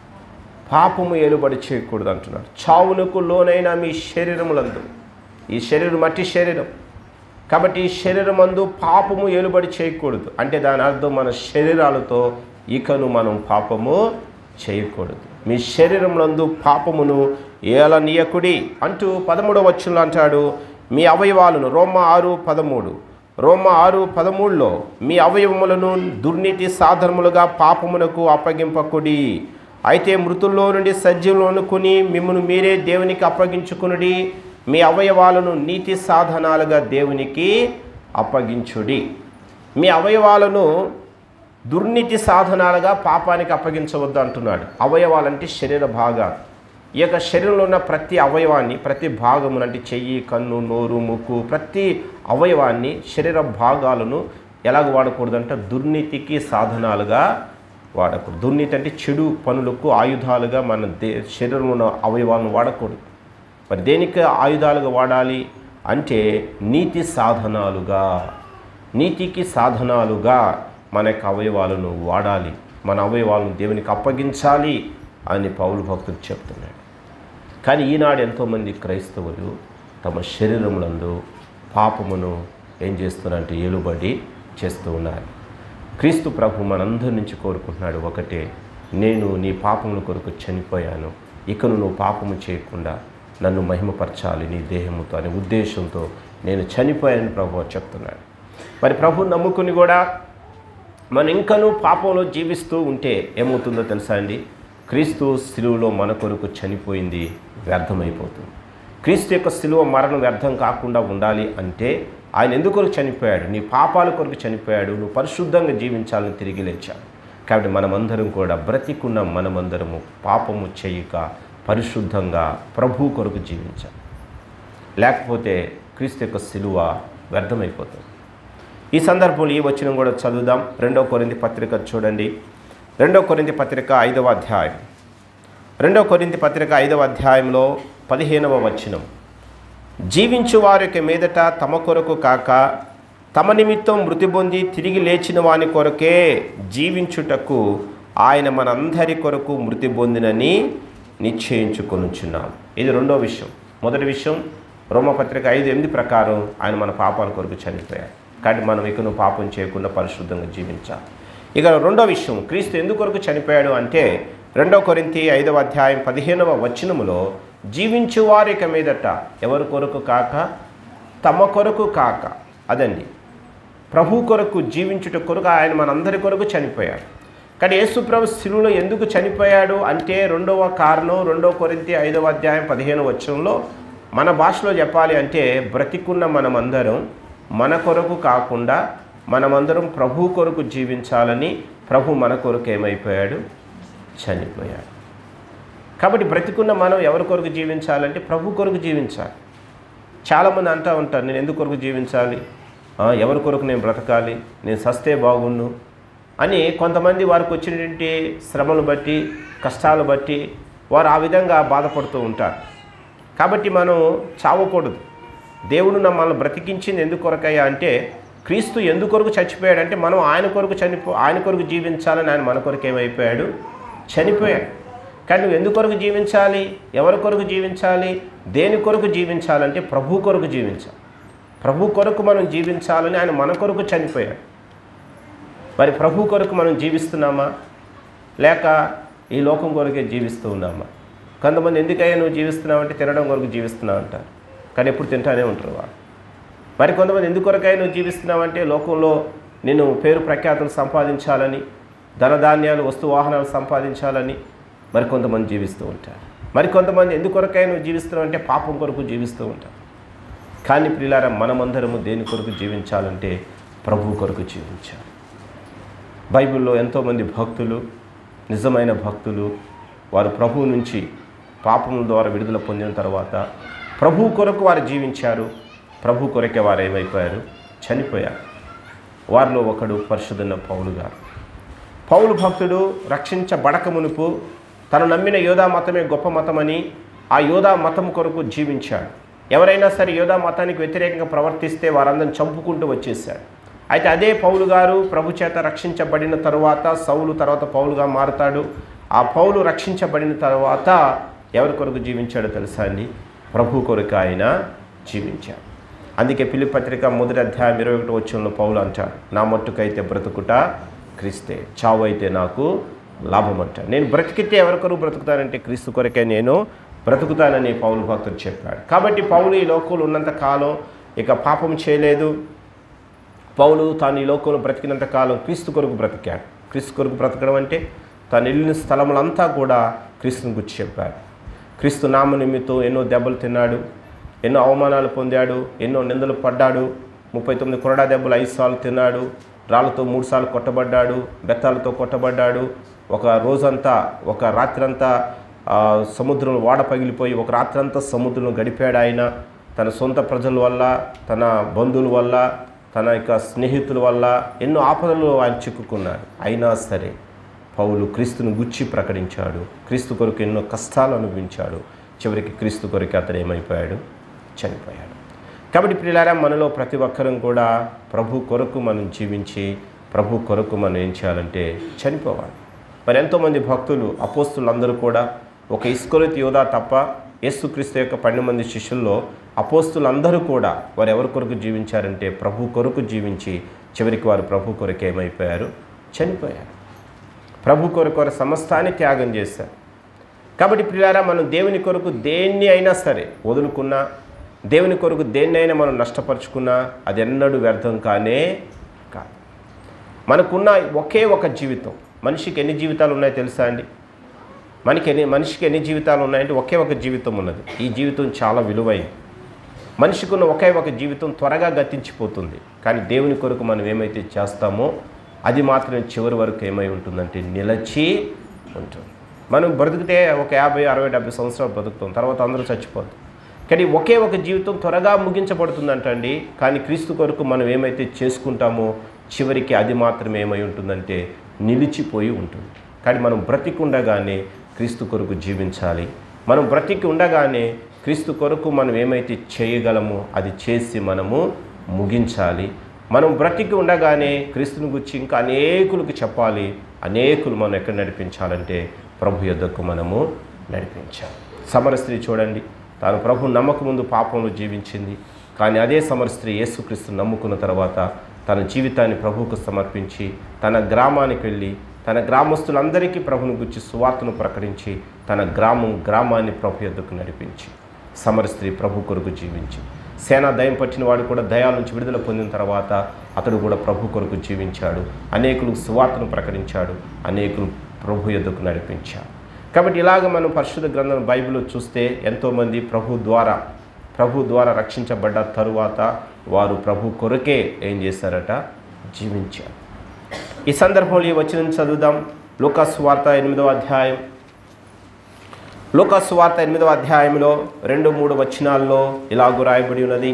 పాపము ఏలుబడి చేయకూడదు అంటున్నాడు చావునకు లోనైన మీ శరీరములందు ఈ శరీరం మట్టి శరీరం కాబట్టి ఈ శరీరమందు పాపము ఏలుబడి చేయకూడదు అంటే దాని అర్థం మన శరీరాలతో ఇకను మనం పాపము చేయకూడదు మీ శరీరములందు పాపమును ఏలనీయకుడి అంటూ పదమూడవ వచ్చులు అంటాడు మీ అవయవాలను రోమ ఆరు పదమూడు రోమ ఆరు పదమూడులో మీ అవయవములను దుర్నీతి సాధనములుగా పాపమునకు అప్పగింపకుడి అయితే మృతుల్లో నుండి సజ్జంలో కొని మిమ్మల్ని మీరే దేవునికి అప్పగించుకునుడి మీ అవయవాలను నీతి సాధనాలుగా దేవునికి అప్పగించుడి మీ అవయవాలను దుర్నీతి సాధనాలుగా పాపానికి అప్పగించవద్దు అంటున్నాడు అవయవాలంటే శరీర భాగాలు ఈ యొక్క శరీరంలో ఉన్న ప్రతి అవయవాన్ని ప్రతి భాగమును అంటే చెయ్యి కన్ను నోరు ముక్కు ప్రతి అవయవాన్ని శరీర భాగాలను ఎలాగ వాడకూడదంటే దుర్నీతికి సాధనాలుగా వాడకూడదు దుర్నీతి అంటే చెడు పనులకు ఆయుధాలుగా మన దే శరీరంలో ఉన్న అవయవాలను వాడకూడదు మరి దేనికి ఆయుధాలుగా వాడాలి అంటే నీతి సాధనాలుగా నీతికి సాధనాలుగా మన యొక్క అవయవాలను వాడాలి మన అవయవాలను దేవునికి అప్పగించాలి అని పౌలు భక్తుడు చెప్తున్నాడు కానీ ఈనాడు ఎంతోమంది క్రైస్తవులు తమ శరీరములందు పాపమును ఏం చేస్తున్నారంటే ఏలుబడి చేస్తూ ఉన్నారు క్రీస్తు ప్రభు మనందరి నుంచి కోరుకుంటున్నాడు ఒకటే నేను నీ పాపముల కొరకు చనిపోయాను ఇకను నువ్వు పాపము చేయకుండా నన్ను మహిమపరచాలి నీ దేహముతో అనే ఉద్దేశంతో నేను చనిపోయాను ప్రభు చెప్తున్నాడు మరి ప్రభు నమ్ముకుని కూడా మనం ఇంకనూ పాపంలో జీవిస్తూ ఉంటే ఏమవుతుందో తెలుసా అండి క్రీస్తు శిలువలో మన కొరకు చనిపోయింది వ్యర్థమైపోతుంది క్రీస్తు యొక్క శిలువ మరణం వ్యర్థం కాకుండా ఉండాలి అంటే ఆయన ఎందుకొరకు చనిపోయాడు నీ పాపాల కొరకు చనిపోయాడు నువ్వు పరిశుద్ధంగా జీవించాలని తిరిగి లేచాడు కాబట్టి మనమందరం కూడా బ్రతికున్న మనమందరము పాపము చేయక పరిశుద్ధంగా ప్రభు కొరకు జీవించాలి లేకపోతే క్రీస్తు యొక్క శిలువ వ్యర్థమైపోతుంది ఈ సందర్భంలో ఈ వచనం కూడా చదువుదాం రెండో కొరింది పత్రిక చూడండి రెండో కొరింది పత్రిక ఐదవ అధ్యాయం రెండో కొరింది పత్రిక ఐదవ అధ్యాయంలో పదిహేనవ వచనం జీవించు వారికి మీదట తమ కొరకు కాక తమ నిమిత్తం మృతి పొంది తిరిగి లేచిన వాని కొరకే జీవించుటకు ఆయన మనందరి కొరకు మృతి పొందినని నిశ్చయించుకొనుచున్నాం ఇది రెండో విషయం మొదటి విషయం రోమపత్రిక ఐదు ఎనిమిది ప్రకారం ఆయన మన పాపాల కొరకు చనిపోయాడు కాబట్టి మనం ఇకను పాపం చేయకుండా పరిశుద్ధంగా జీవించాలి ఇక రెండో విషయం క్రీస్తు ఎందుకు కొరకు చనిపోయాడు అంటే రెండో కొరింతి ఐదవ అధ్యాయం పదిహేనవ వచనములో జీవించు వారి ఇక మీదట ఎవరి కొరకు కాక తమ కొరకు కాక అదండి ప్రభు కొరకు జీవించుట కొరకు ఆయన మనందరి కొరకు చనిపోయాడు కానీ యేసుప్రభు శిలువలో ఎందుకు చనిపోయాడు అంటే రెండవ కారణం రెండవ కొరింతి ఐదవ అధ్యాయం పదిహేను వచనంలో మన భాషలో చెప్పాలి అంటే బ్రతికున్న మనమందరం మన కొరకు కాకుండా మనమందరం ప్రభు కొరకు జీవించాలని ప్రభు మన కొరకు ఏమైపోయాడు చనిపోయాడు కాబట్టి బ్రతికున్న మనం ఎవరి కొరకు జీవించాలంటే ప్రభు కొరకు జీవించాలి చాలామంది అంటూ ఉంటారు నేను ఎందుకు కొరకు జీవించాలి ఆ, ఎవరి కొరకు నేను బ్రతకాలి నేను సస్తే బాగుండు అని కొంతమంది వారికి వచ్చినటువంటి శ్రమలు బట్టి కష్టాలు బట్టి వారు ఆ విధంగా బాధపడుతూ ఉంటారు కాబట్టి మనం చావకూడదు దేవుడు మనల్ని బ్రతికించింది ఎందుకు కొరకయ్యా అంటే క్రీస్తు ఎందుకు కొరకు చచ్చిపోయాడంటే మనం ఆయన కొరకు చనిపో ఆయన కొరకు జీవించాలని ఆయన మన కొరకు ఏమైపోయాడు చనిపోయాడు కానీ నువ్వు ఎందుకు కొరకు జీవించాలి ఎవరి కొరకు జీవించాలి దేని కొరకు జీవించాలంటే ప్రభు కొరకు జీవించాలి ప్రభు కొరకు మనం జీవించాలని ఆయన మన కొరకు చనిపోయాడు మరి ప్రభు కొరకు మనం జీవిస్తున్నామా లేక ఈ లోకం కొరకే జీవిస్తూ ఉన్నామా కొంతమంది ఎందుకయ్యా నువ్వు జీవిస్తున్నావు అంటే తినడం కొరకు జీవిస్తున్నావు అంటారు కానీ ఎప్పుడు తింటానే ఉంటారు వాళ్ళు మరి కొంతమంది ఎందుకు కొరకై నువ్వు జీవిస్తున్నావంటే లోకంలో నేను పేరు ప్రఖ్యాతులు సంపాదించాలని ధనధాన్యాలు వస్తు వాహనాలు సంపాదించాలని మరి కొంతమంది జీవిస్తూ ఉంటారు మరి కొంతమంది ఎందుకు కొరకై నువ్వు జీవిస్తున్నావు అంటే పాపం కొరకు జీవిస్తూ ఉంటారు కానీ ప్రియులారా మనమందరము దేని కొరకు జీవించాలంటే ప్రభు కొరకు జీవించాలి బైబిల్లో ఎంతోమంది భక్తులు నిజమైన భక్తులు వారు ప్రభువు నుంచి పాపముల ద్వారా విడుదల పొందిన తర్వాత ప్రభు కొరకు వారు జీవించారు ప్రభు కొరకే వారు ఏమైపోయారు చనిపోయారు వారిలో ఒకడు పరిశుద్ధన్న పౌలు గారు పౌలు భక్తుడు రక్షించబడక మునుపు తను నమ్మిన యోధా మతమే గొప్ప మతమని ఆ యోధా మతం కొరకు జీవించాడు ఎవరైనా సరే యోధా మతానికి వ్యతిరేకంగా ప్రవర్తిస్తే వారందరిని చంపుకుంటూ వచ్చేసాడు అయితే అదే పౌలు గారు ప్రభు చేత రక్షించబడిన తరువాత సౌలు తర్వాత పౌలుగా మారుతాడు ఆ పౌలు రక్షించబడిన తర్వాత ఎవరి కొరకు జీవించాడో తెలుసా అండి ప్రభు కొరకు ఆయన జీవించాడు అందుకే పిలిపి పత్రిక మొదటి అధ్యాయం ఇరవై ఒకటి వచ్చంలో పౌలు అంటాడు నా మట్టుకైతే బ్రతుకుట క్రీస్తే చావు అయితే నాకు లాభం అంటాడు నేను బ్రతికితే ఎవరి కొరకు బ్రతుకుతానంటే క్రీస్తు కొరకే నేను బ్రతుకుతానని పౌలు భక్తుడు చెప్పాడు కాబట్టి పౌలు ఈ లోకంలో ఉన్నంత కాలం ఇక పాపం చేయలేదు పౌలు తాను ఈ లోకంలో బ్రతికినంత కాలం క్రీస్తు కొరకు బ్రతికాడు క్రీస్తు కొరకు బ్రతకడం అంటే తాను వెళ్ళిన స్థలములంతా కూడా క్రీస్తుని గుర్చి చెప్పాడు క్రీస్తు నామ నిమిత్తం ఎన్నో దెబ్బలు తిన్నాడు ఎన్నో అవమానాలు పొందాడు ఎన్నో నిందలు పడ్డాడు ముప్పై తొమ్మిది కొరడా దెబ్బలు ఐదు సార్లు తిన్నాడు రాళ్ళతో మూడు సార్లు కొట్టబడ్డాడు బెత్తాలతో కొట్టబడ్డాడు ఒక రోజంతా ఒక రాత్రంతా ఆ, సముద్రంలో వాడ పగిలిపోయి ఒక రాత్రంతా సముద్రంలో గడిపాడు ఆయన తన సొంత ప్రజల వల్ల తన బంధువుల వల్ల తన యొక్క స్నేహితుల వల్ల ఎన్నో ఆపదలు ఆయన చిక్కుకున్నాడు అయినా సరే పౌలు క్రీస్తును గుచ్చి ప్రకటించాడు క్రీస్తు కొరకు ఎన్నో కష్టాలు అనుభవించాడు చివరికి క్రీస్తు కొరకు అతడు ఏమైపోయాడు చనిపోయాడు కాబట్టి ప్రియులారా మనలో ప్రతి ఒక్కరం కూడా ప్రభు కొరకు మనం జీవించి ప్రభు కొరకు మనం ఏం చేయాలంటే చనిపోవాలి మరి ఎంతోమంది భక్తులు అపోస్తులు అందరూ కూడా ఒక ఇస్కొలిత్ యోధా తప్ప యేసుక్రీస్తు యొక్క పన్నెండు మంది శిష్యుల్లో అపోస్తులందరూ కూడా వారు ఎవరి కొరకు జీవించారంటే ప్రభు కొరకు జీవించి చివరికి వారు ప్రభు కొరకు ఏమైపోయారు చనిపోయారు ప్రభు కొరకు వారు సమస్తాన్ని త్యాగం చేశారు కాబట్టి ప్రియారా మనం దేవుని కొరకు దేన్ని అయినా సరే వదులుకున్నా దేవుని కొరకు దేన్నైనా మనం నష్టపరుచుకున్నా అది ఎన్నడూ వ్యర్థం కానే కాదు మనకున్న ఒకే ఒక జీవితం మనిషికి ఎన్ని జీవితాలు ఉన్నాయో తెలుసా అండి మనకి ఎన్ని మనిషికి ఎన్ని జీవితాలు ఉన్నాయంటే ఒకే ఒక జీవితం ఉన్నది ఈ జీవితం చాలా విలువైంది మనిషికి ఉన్న ఒకే ఒక జీవితం త్వరగా గతించిపోతుంది కానీ దేవుని కొరకు మనం ఏమైతే చేస్తామో అది మాత్రం చివరి వరకు ఏమై ఉంటుందంటే నిలచి ఉంటుంది మనం బ్రతికితే ఒక యాభై అరవై డెబ్బై సంవత్సరాలు బ్రతుకుతాం తర్వాత అందరూ చచ్చిపోతాం కానీ ఒకే ఒక జీవితం త్వరగా ముగించబడుతుందంటండి కానీ క్రీస్తు కొరకు మనం ఏమైతే చేసుకుంటామో చివరికి అది మాత్రం ఏమై ఉంటుందంటే నిలిచిపోయి ఉంటుంది కానీ మనం బ్రతికి ఉండగానే క్రీస్తు కొరకు జీవించాలి మనం బ్రతికి ఉండగానే క్రీస్తు కొరకు మనం ఏమైతే చేయగలమో అది చేసి మనము ముగించాలి మనం బ్రతికి ఉండగానే క్రీస్తుని గురించి ఇంకా అనేకులకు చెప్పాలి అనేకులు మనం ఎక్కడ నడిపించాలంటే ప్రభు యొద్దకు మనము నడిపించాలి సమర స్త్రీ చూడండి తాను ప్రభు నమ్మక ముందు పాపంలో జీవించింది కానీ అదే సమర స్త్రీ యేసుక్రీస్తు నమ్ముకున్న తర్వాత తన జీవితాన్ని ప్రభువుకు సమర్పించి తన గ్రామానికి వెళ్ళి తన గ్రామస్తులందరికీ ప్రభుని గురించి సువార్తను ప్రకటించి తన గ్రామం గ్రామాన్ని ప్రభు యొద్దకు నడిపించి సమర స్త్రీ ప్రభు కొరకు జీవించి సేనా దయం పట్టిన వాడు కూడా దయాల నుంచి విడుదల పొందిన తర్వాత అతడు కూడా ప్రభు కొరకు జీవించాడు అనేకులకు సువార్తను ప్రకటించాడు అనేకులు ప్రభు యొద్దకు నడిపించాడు కాబట్టి ఇలాగ మనం పరిశుద్ధ గ్రంథం బైబిల్ చూస్తే ఎంతోమంది ప్రభు ద్వారా ప్రభు ద్వారా రక్షించబడ్డ తరువాత వారు ప్రభు కొరకే ఏం చేశారట జీవించారు ఈ సందర్భంలో ఈ వచనం చదువుదాం లోకాస్ వార్త ఎనిమిదవ అధ్యాయం లోకాస్ వార్త ఎనిమిదవ అధ్యాయంలో రెండు మూడు వచనాల్లో ఇలాగూ రాయబడి ఉన్నది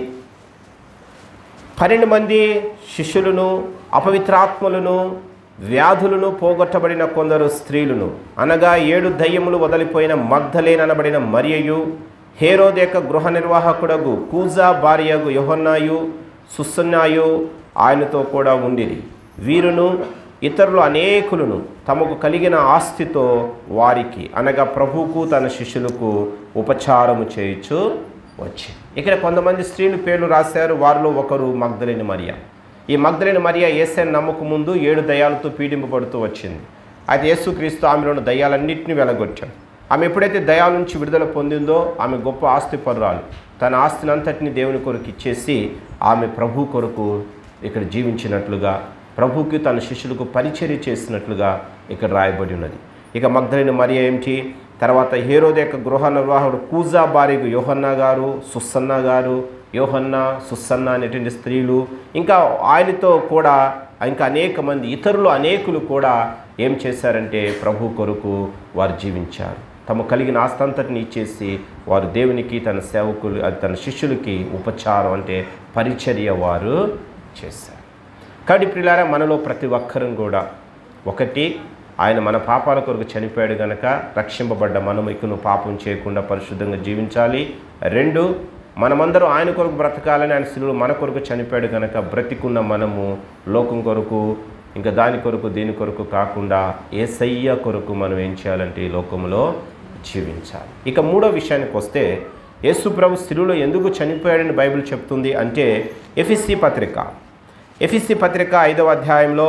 పన్నెండు మంది శిష్యులను అపవిత్రాత్మలను వ్యాధులను పోగొట్టబడిన కొందరు స్త్రీలను అనగా ఏడు దయ్యములు వదిలిపోయిన మగ్ధలేననబడిన మరియయు హేరోదేక గృహ నిర్వాహకుడగు కూజా భార్యగు యోహన్నాయు సుసన్నాయు ఆయనతో కూడా ఉండిరి వీరును ఇతరులు అనేకులను తమకు కలిగిన ఆస్తితో వారికి అనగా ప్రభువుకు తన శిష్యులకు ఉపచారము చేయుచు వచ్చి ఇక్కడ కొంతమంది స్త్రీలు పేర్లు రాశారు వారిలో ఒకరు మగ్ధలేని మరియా ఈ మగ్ధలేని మరియా ఏసైని నమ్మక ముందు ఏడు దయ్యాలతో పీడింపబడుతూ వచ్చింది అయితే యేసుక్రీస్తు ఆమెలోని దయ్యాలన్నింటినీ వెలగొచ్చాడు ఆమె ఎప్పుడైతే దయా నుంచి విడుదల పొందిందో ఆమె గొప్ప ఆస్తి పరురాలు తన ఆస్తిని అంతటిని దేవుని కొరకు ఇచ్చేసి ఆమె ప్రభు కొరకు ఇక్కడ జీవించినట్లుగా ప్రభుకి తన శిష్యులకు పరిచర్య చేసినట్లుగా ఇక్కడ రాయబడి ఉన్నది ఇక మగ్ధలైన మరి ఏమిటి తర్వాత హేరోద యొక్క గృహ నిర్వాహకుడు కూజా బారిగు యోహన్న గారు సుస్సన్న గారు యోహన్న సుస్సన్న అనేటువంటి స్త్రీలు ఇంకా ఆయనతో కూడా ఇంకా అనేక మంది ఇతరులు అనేకులు కూడా ఏం చేశారంటే ప్రభు కొరకు వారు జీవించారు తమ కలిగిన ఆస్తంతటిని ఇచ్చేసి వారు దేవునికి తన సేవకులు అది తన శిష్యులకి ఉపచారం అంటే పరిచర్య వారు చేశారు కాబట్టి ప్రిలారా మనలో ప్రతి ఒక్కరం కూడా ఒకటి ఆయన మన పాపాల కొరకు చనిపోయాడు గనక రక్షింపబడ్డ మనం ఇకను పాపం చేయకుండా పరిశుద్ధంగా జీవించాలి రెండు మనమందరం ఆయన కొరకు బ్రతకాలని ఆయన శిలువలో మన కొరకు చనిపోయాడు కనుక బ్రతికున్న మనము లోకం కొరకు ఇంకా దాని కొరకు దీని కొరకు కాకుండా ఏసయ్య కొరకు మనం ఏం చేయాలంటే ఈ లోకంలో జీవించాలి ఇక మూడో విషయానికి వస్తే యేసు ప్రభు శిలువలో ఎందుకు చనిపోయాడని బైబిల్ చెప్తుంది అంటే ఎఫిసి పత్రిక ఎఫిసి పత్రిక ఐదవ అధ్యాయంలో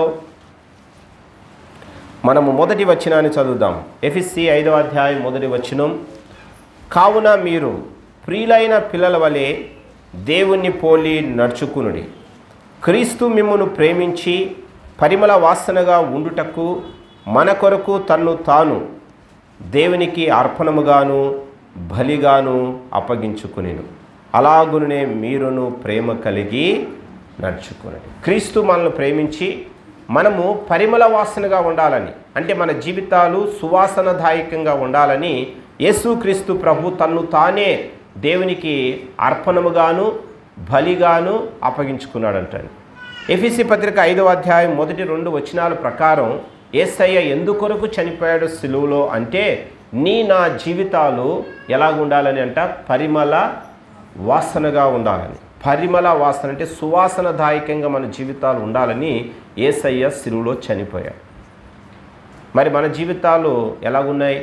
మనము మొదటి వచనాన్ని చదువుదాం ఎఫిసి ఐదవ అధ్యాయం మొదటి వచనం కావున మీరు ప్రియులైన పిల్లల వలె దేవుణ్ణి పోలి నడుచుకునుడి క్రీస్తు మిమ్మును ప్రేమించి పరిమళ వాసనగా ఉండుటకు మన కొరకు తన్ను తాను దేవునికి అర్పణముగాను బలిగాను అప్పగించుకునేను అలాగునే మీరును ప్రేమ కలిగి నడుచుకునండి క్రీస్తు మనల్ని ప్రేమించి మనము పరిమళ వాసనగా ఉండాలని అంటే మన జీవితాలు సువాసనదాయకంగా ఉండాలని యేసుక్రీస్తు ప్రభు తన్ను తానే దేవునికి అర్పణముగాను బలిగాను అప్పగించుకున్నాడంటండి ఎఫీసీ పత్రిక ఐదవ అధ్యాయం మొదటి రెండు వచనాల ప్రకారం ఏసయ్య ఎందుకొరకు చనిపోయాడు సిలువలో అంటే నీ నా జీవితాలు ఎలాగుండాలని అంట పరిమళ వాసనగా ఉండాలని పరిమళ వాసన అంటే సువాసనదాయకంగా మన జీవితాలు ఉండాలని ఏసయ్య సిలువలో చనిపోయాడు మరి మన జీవితాలు ఎలాగున్నాయి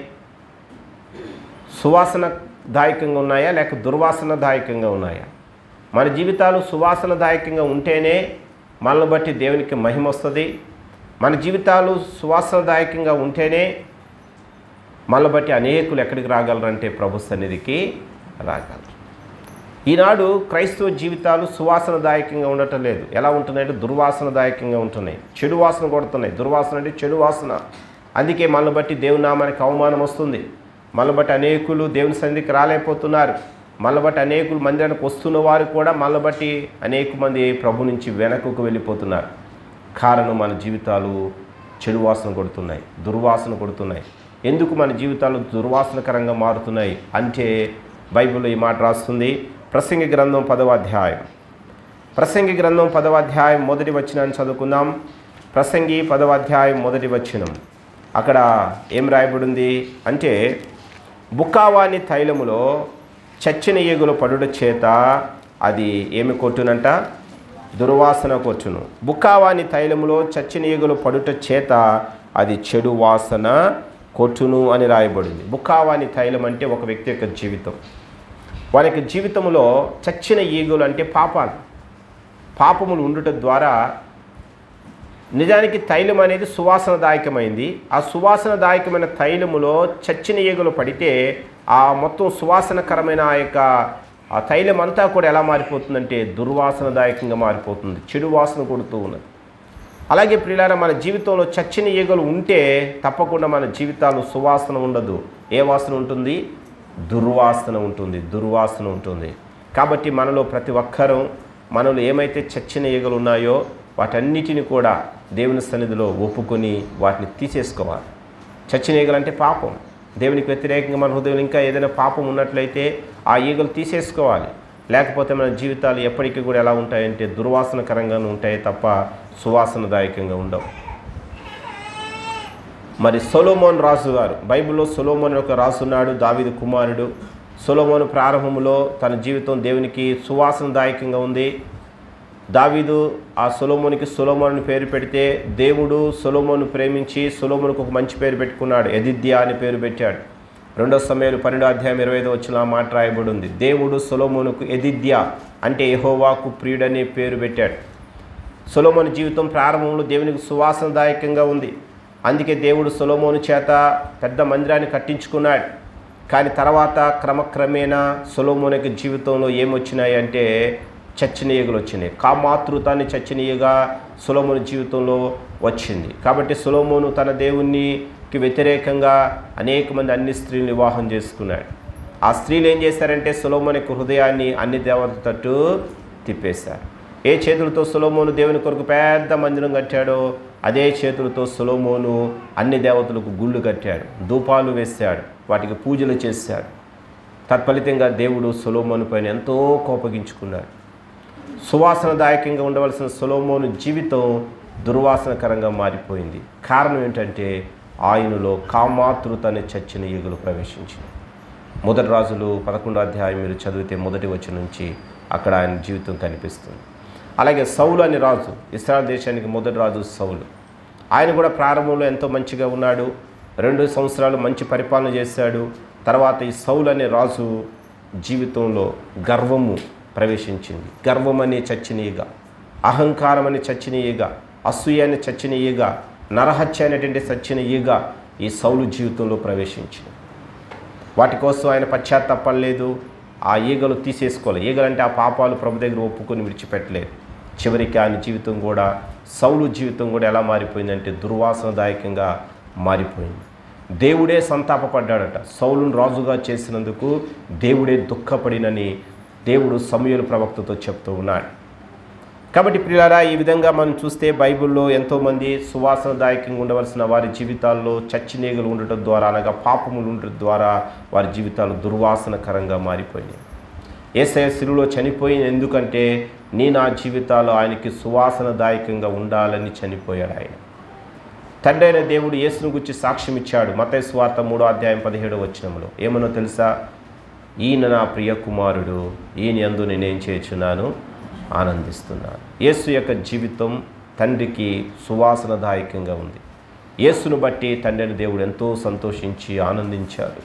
సువాసనదాయకంగా ఉన్నాయా లేక దుర్వాసనదాయకంగా ఉన్నాయా మన జీవితాలు సువాసనదాయకంగా ఉంటేనే మనల్ని బట్టి దేవునికి మహిమ వస్తుంది మన జీవితాలు సువాసనదాయకంగా ఉంటేనే మనల్ని బట్టి అనేకులు ఎక్కడికి రాగలరంటే ప్రభు సన్నిధికి రాగలరు ఈనాడు క్రైస్తవ జీవితాలు సువాసనదాయకంగా ఉండటం లేదు ఎలా ఉంటున్నాయంటే దుర్వాసనదాయకంగా ఉంటున్నాయి చెడు వాసన కొడుతున్నాయి దుర్వాసన అంటే చెడు వాసన అందుకే మనల్ని బట్టి దేవుని నామానికి అవమానం వస్తుంది మనల్ని బట్టి అనేకులు దేవుని సన్నిధికి రాలేకపోతున్నారు మనల్ని బట్టి అనేకులు మందిరానికి వస్తున్న వారు కూడా మనల్ని బట్టి అనేక మంది ప్రభు నుంచి వెనకకు వెళ్ళిపోతున్నారు కారణం మన జీవితాలు చెడు వాసన కొడుతున్నాయి దుర్వాసన కొడుతున్నాయి ఎందుకు మన జీవితాలు దుర్వాసనకరంగా మారుతున్నాయి అంటే బైబిల్లో ఈ మాట రాస్తుంది ప్రసంగి గ్రంథం పదవ అధ్యాయం ప్రసంగి గ్రంథం పదవ అధ్యాయం మొదటి వచనాన్ని చదువుకుందాం ప్రసంగి పదవ అధ్యాయం మొదటి వచనం అక్కడ ఏం రాయబడింది అంటే బుక్కావాని తైలములో చచ్చిన ఈగులు పడుట చేత అది ఏమి కొట్టునంట దుర్వాసన కొట్టును బుక్కావాని తైలములో చచ్చిన ఈగులు పడుట చేత అది చెడు వాసన కొట్టును అని రాయబడింది బుక్కావాని తైలం అంటే ఒక వ్యక్తి యొక్క జీవితం వారి యొక్క జీవితంలో చచ్చిన ఈగులు అంటే పాపాలు పాపములు ఉండుట ద్వారా నిజానికి తైలం అనేది సువాసనదాయకమైంది ఆ సువాసనదాయకమైన తైలములో చచ్చిన ఈగలు పడితే ఆ మొత్తం సువాసనకరమైన ఆ యొక్క ఆ తైలం అంతా కూడా ఎలా మారిపోతుందంటే దుర్వాసనదాయకంగా మారిపోతుంది చెడు వాసన కొడుతూ ఉన్నది అలాగే ప్రియులారా మన జీవితంలో చచ్చిన ఈగలు ఉంటే తప్పకుండా మన జీవితాలు సువాసన ఉండదు ఏ వాసన ఉంటుంది దుర్వాసన ఉంటుంది దుర్వాసన ఉంటుంది కాబట్టి మనలో ప్రతి ఒక్కరూ మనలో ఏమైతే చచ్చిన ఈగలు ఉన్నాయో వాటన్నిటిని కూడా దేవుని సన్నిధిలో ఒప్పుకొని వాటిని తీసేసుకోవాలి చచ్చిన ఈగలు అంటే పాపం దేవునికి వ్యతిరేకంగా మన హృదయంలో ఇంకా ఏదైనా పాపం ఉన్నట్లయితే ఆ ఈగలు తీసేసుకోవాలి లేకపోతే మన జీవితాలు ఎప్పటికీ కూడా ఎలా ఉంటాయంటే దుర్వాసనకరంగానే ఉంటాయి తప్ప సువాసనదాయకంగా ఉండవు మరి సొలోమోన్ రాజు గారు బైబిల్లో సొలోమోన్ యొక్క రాజు ఉన్నాడు దావిదు కుమారుడు సొలోమోను ప్రారంభంలో తన జీవితం దేవునికి సువాసనదాయకంగా ఉంది దావీదు ఆ సొలోమోనికి సొలోమోని పేరు పెడితే దేవుడు సొలోమోను ప్రేమించి సొలోమోనికి ఒక మంచి పేరు పెట్టుకున్నాడు ఎదిద్య అని పేరు పెట్టాడు రెండో సమయాలు పన్నెండో అధ్యాయం ఇరవై ఐదు వచ్చిన ఆ మాట రాయబడి ఉంది దేవుడు సొలోమోనుకు ఎదిద్య అంటే యెహోవాకు ప్రియుడనే పేరు పెట్టాడు సొలోమోని జీవితం ప్రారంభంలో దేవునికి సువాసనదాయకంగా ఉంది అందుకే దేవుడు సొలోమోను చేత పెద్ద మందిరాన్ని కట్టించుకున్నాడు కానీ తర్వాత క్రమక్రమేణా సొలోమోనికి జీవితంలో ఏమొచ్చినాయి అంటే చచ్చనీయగలు వచ్చినాయి కామాతృతాన్ని చచ్చనీయగా సొలోమోని జీవితంలో వచ్చింది కాబట్టి సొలోమోను తన దేవునికి వ్యతిరేకంగా అనేక మంది అన్ని స్త్రీలు వివాహం చేసుకున్నాడు ఆ స్త్రీలు ఏం చేశారంటే సొలోమోని యొక్క హృదయాన్ని అన్ని దేవతల తట్టు తిప్పేశారు ఏ చేతులతో సొలోమోను దేవుని కొరకు పెద్ద మందిరం కట్టాడో అదే చేతులతో సొలోమోను అన్ని దేవతలకు గుళ్ళు కట్టాడు ధూపాలు వేశాడు వాటికి పూజలు చేశాడు తత్ఫలితంగా దేవుడు సొలోమోను పైన ఎంతో కోపగించుకున్నాడు సువాసనదాయకంగా ఉండవలసిన సొలోమోను జీవితం దుర్వాసనకరంగా మారిపోయింది కారణం ఏంటంటే ఆయనలో కామాతృత అనే చచ్చిన ఈగులు ప్రవేశించింది మొదటి రాజులు పదకొండో అధ్యాయం మీరు చదివితే మొదటి వచ్చి నుంచి అక్కడ ఆయన జీవితం కనిపిస్తుంది అలాగే సౌలు అనే రాజు ఇస్రాయల్ దేశానికి మొదటి రాజు సౌలు ఆయన కూడా ప్రారంభంలో ఎంతో మంచిగా ఉన్నాడు రెండు సంవత్సరాలు మంచి పరిపాలన చేశాడు తర్వాత ఈ సౌలు అనే రాజు జీవితంలో గర్వము ప్రవేశించింది గర్వం అనే చచ్చినీయగా అహంకారం అనే చచ్చినీయగా అసూయ అనే చచ్చినీయగా నరహత్య అనేటువంటి చచ్చిన ఈగ ఈ సౌలు జీవితంలో ప్రవేశించింది వాటి కోసం ఆయన పశ్చాత్తాపడలేదు ఆ ఈగలు తీసేసుకోలేదు ఈగలంటే ఆ పాపాలు ప్రభు దగ్గర ఒప్పుకొని విడిచిపెట్టలేదు చివరికి ఆయన జీవితం కూడా సౌలు జీవితం కూడా ఎలా మారిపోయిందంటే దుర్వాసనదాయకంగా మారిపోయింది దేవుడే సంతాపపడ్డాడట సౌలును రాజుగా చేసినందుకు దేవుడే దుఃఖపడినని దేవుడు సమయలు ప్రవక్తతో చెప్తూ ఉన్నాడు కాబట్టి ప్రియులారా ఈ విధంగా మనం చూస్తే బైబిల్లో ఎంతోమంది సువాసనదాయకంగా ఉండవలసిన వారి జీవితాల్లో చచ్చినేగలు ఉండటం ద్వారా అనగా పాపములు ఉండటం ద్వారా వారి జీవితాలు దుర్వాసనకరంగా మారిపోయినాయి ఏసయ శిలులో చనిపోయింది ఎందుకంటే నీ నా జీవితాలు ఆయనకి సువాసనదాయకంగా ఉండాలని చనిపోయాడు ఆయన తండ్రి అయిన దేవుడు యేసును గురించి సాక్ష్యం ఇచ్చాడు మతయ స్వార్థ మూడో అధ్యాయం పదిహేడో వచనంలో ఏమనో తెలుసా ఈయన నా ప్రియ కుమారుడు ఈయన యందు నేనేం చేయుచున్నాను ఆనందిస్తున్నాను యేసు యొక్క జీవితం తండ్రికి సువాసనదాయకంగా ఉంది యేసును బట్టి తండ్రిని దేవుడు ఎంతో సంతోషించి ఆనందించాడు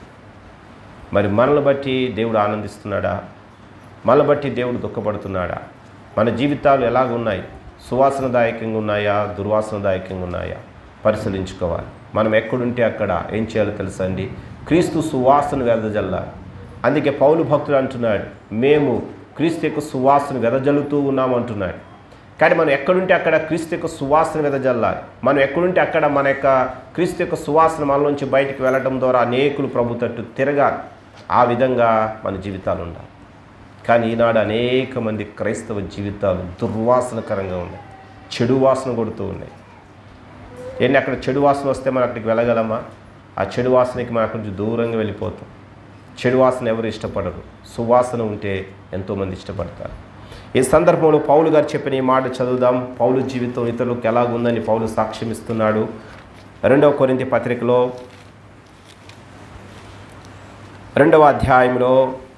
మరి మనల్ని బట్టి దేవుడు ఆనందిస్తున్నాడా మనల్ని బట్టి దేవుడు దుఃఖపడుతున్నాడా మన జీవితాలు ఎలాగ ఉన్నాయి సువాసనదాయకంగా ఉన్నాయా దుర్వాసనదాయకంగా ఉన్నాయా పరిశీలించుకోవాలి మనం ఎక్కడుంటే అక్కడ ఏం చేయాలో తెలుసా అండి క్రీస్తు సువాసన వెదజల్లాలి అందుకే పౌలు భక్తుడు అంటున్నాడు మేము క్రీస్తు యొక్క సువాసన వెదజల్లుతూ ఉన్నాం అంటున్నాడు కానీ మనం ఎక్కడుంటే అక్కడ క్రీస్తు యొక్క సువాసన వెదజల్లాలి మనం ఎక్కడుంటే అక్కడ మన యొక్క క్రీస్తు యొక్క సువాసన మనలోంచి బయటికి వెళ్ళడం ద్వారా అనేకులు ప్రభు తట్టు తిరగాలి ఆ విధంగా మన జీవితాలు ఉండాలి కానీ ఈనాడు అనేక మంది క్రైస్తవ జీవితాలు దుర్వాసనకరంగా ఉన్నాయి చెడు వాసన కొడుతూ ఉన్నాయి ఏంటి అక్కడ చెడు వాసన వస్తే మనం అక్కడికి వెళ్ళగలమా ఆ చెడు వాసనకి మనం అక్కడి నుంచి దూరంగా వెళ్ళిపోతాం చెడు వాసన ఎవరు ఇష్టపడరు సువాసన ఉంటే ఎంతోమంది ఇష్టపడతారు ఈ సందర్భంలో పౌలు గారు చెప్పిన ఈ మాట చదువుదాం పౌలు జీవితం ఇతరులకు ఎలాగుందని పౌలు సాక్ష్యం ఇస్తున్నాడు రెండవ కొరింతి పత్రికలో రెండవ అధ్యాయంలో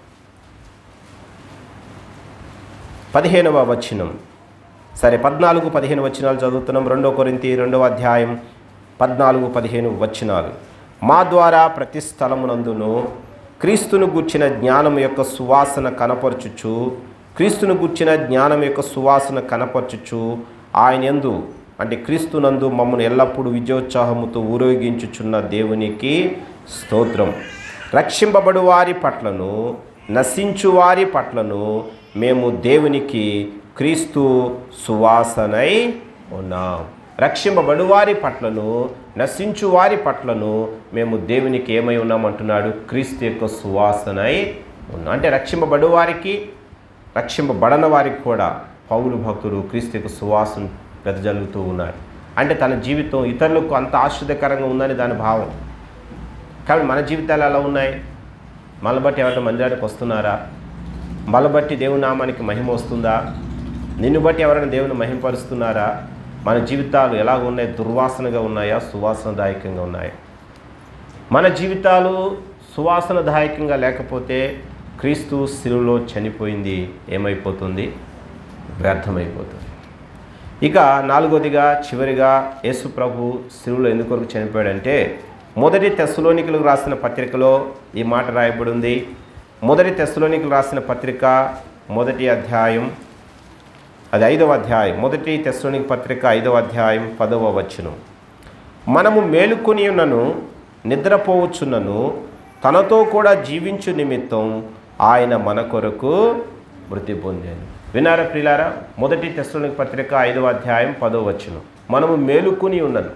పదిహేనవ వచనం సరే పద్నాలుగు పదిహేను వచనాలు చదువుతున్నాం రెండో కొరింతి రెండవ అధ్యాయం పద్నాలుగు పదిహేను వచనాలు మా ద్వారా ప్రతి స్థలమునందును క్రీస్తును గుర్చిన జ్ఞానం యొక్క సువాసన కనపరచుచు క్రీస్తును గుర్చిన జ్ఞానం యొక్క సువాసన కనపరచుచు ఆయన ఎందు అంటే క్రీస్తునందు మమ్మల్ని ఎల్లప్పుడూ విజయోత్సాహముతో ఊరేగించుచున్న దేవునికి స్తోత్రం రక్షింపబడు వారి పట్లను నశించు వారి పట్లను మేము దేవునికి క్రీస్తు సువాసనై ఉన్నాం రక్షింపబడు వారి పట్లను నశించు వారి పట్లను మేము దేవునికి ఏమై ఉన్నామంటున్నాడు క్రీస్తు యొక్క సువాసనై ఉన్నాం అంటే రక్షింపబడు వారికి రక్షింపబడన వారికి కూడా పౌలు భక్తుడు క్రీస్తు యొక్క సువాసన వెదజల్లుతూ ఉన్నాడు అంటే తన జీవితం ఇతరులకు అంత ఆశ్చర్యకరంగా ఉందని దాని భావం కాబట్టి మన జీవితాలు ఎలా ఉన్నాయి మనల్ని బట్టి ఎవరైనా మందిరానికి వస్తున్నారా మనల్ని బట్టి దేవుని నామానికి మహిమ వస్తుందా నిన్ను బట్టి ఎవరైనా దేవుని మహిమపరుస్తున్నారా మన జీవితాలు ఎలాగ ఉన్నాయి దుర్వాసనగా ఉన్నాయా సువాసనదాయకంగా ఉన్నాయా మన జీవితాలు సువాసనదాయకంగా లేకపోతే క్రీస్తు శిలువలో చనిపోయింది ఏమైపోతుంది వ్యర్థమైపోతుంది ఇక నాలుగోదిగా చివరిగా యేసు ప్రభు శిలువలో ఎందుకొరకు చనిపోయాడంటే మొదటి తెస్సలోనికులకు రాసిన పత్రికలో ఈ మాట రాయబడి ఉంది మొదటి తెస్సలోనికులు రాసిన పత్రిక మొదటి అధ్యాయం అది ఐదవ అధ్యాయం మొదటి తెస్సలోనిక పత్రిక ఐదవ అధ్యాయం పదవ వచనం మనము మేలుకొని ఉన్నను నిద్రపోవచ్చున్నను తనతో కూడా జీవించు నిమిత్తం ఆయన మన కొరకు మృతి పొందాను వినారా ప్రిలారా మొదటి తెస్సలోని పత్రిక ఐదవ అధ్యాయం పదో వచ్చును మనము మేలుకుని ఉన్నను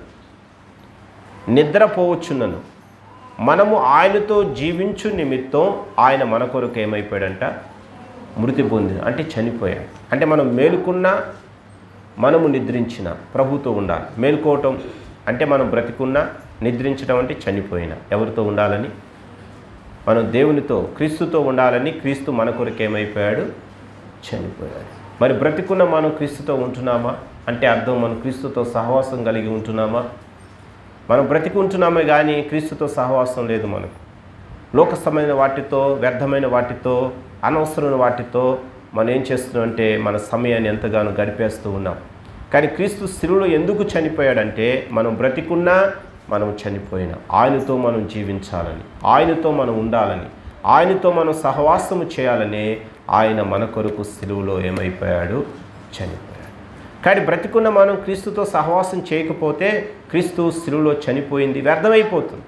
నిద్రపోవచ్చున్నను మనము ఆయనతో జీవించు నిమిత్తం ఆయన మన కొరకు ఏమైపోయాడంట మృతి పొంది అంటే చనిపోయాడు అంటే మనం మేలుకున్నా మనము నిద్రించిన ప్రభుతో ఉండాలి మేలుకోవటం అంటే మనం బ్రతికున్నా నిద్రించడం అంటే చనిపోయిన ఎవరితో ఉండాలని మనం దేవునితో క్రీస్తుతో ఉండాలని క్రీస్తు మన కొరకు ఏమైపోయాడు చనిపోయాడు మరి బ్రతికున్న మనం క్రీస్తుతో ఉంటున్నామా అంటే అర్థం మనం క్రీస్తుతో సహవాసం కలిగి ఉంటున్నామా మనం బ్రతికి ఉంటున్నామే కానీ క్రీస్తుతో సహవాసం లేదు మనకు లోకస్థమైన వాటితో వ్యర్థమైన వాటితో అనవసరమైన వాటితో మనం ఏం చేస్తున్నాం అంటే మన సమయాన్ని ఎంతగానో గడిపేస్తూ ఉన్నాం కానీ క్రీస్తు శిలువలో ఎందుకు చనిపోయాడంటే మనం బ్రతికున్నా మనం చనిపోయినా ఆయనతో మనం జీవించాలని ఆయనతో మనం ఉండాలని ఆయనతో మనం సహవాసము చేయాలని ఆయన మన కొరకు సిలువలో ఏమైపోయాడు చనిపోయాడు కానీ బ్రతికున్న మనం క్రీస్తుతో సహవాసం చేయకపోతే క్రీస్తు సిలువలో చనిపోయింది వ్యర్థమైపోతుంది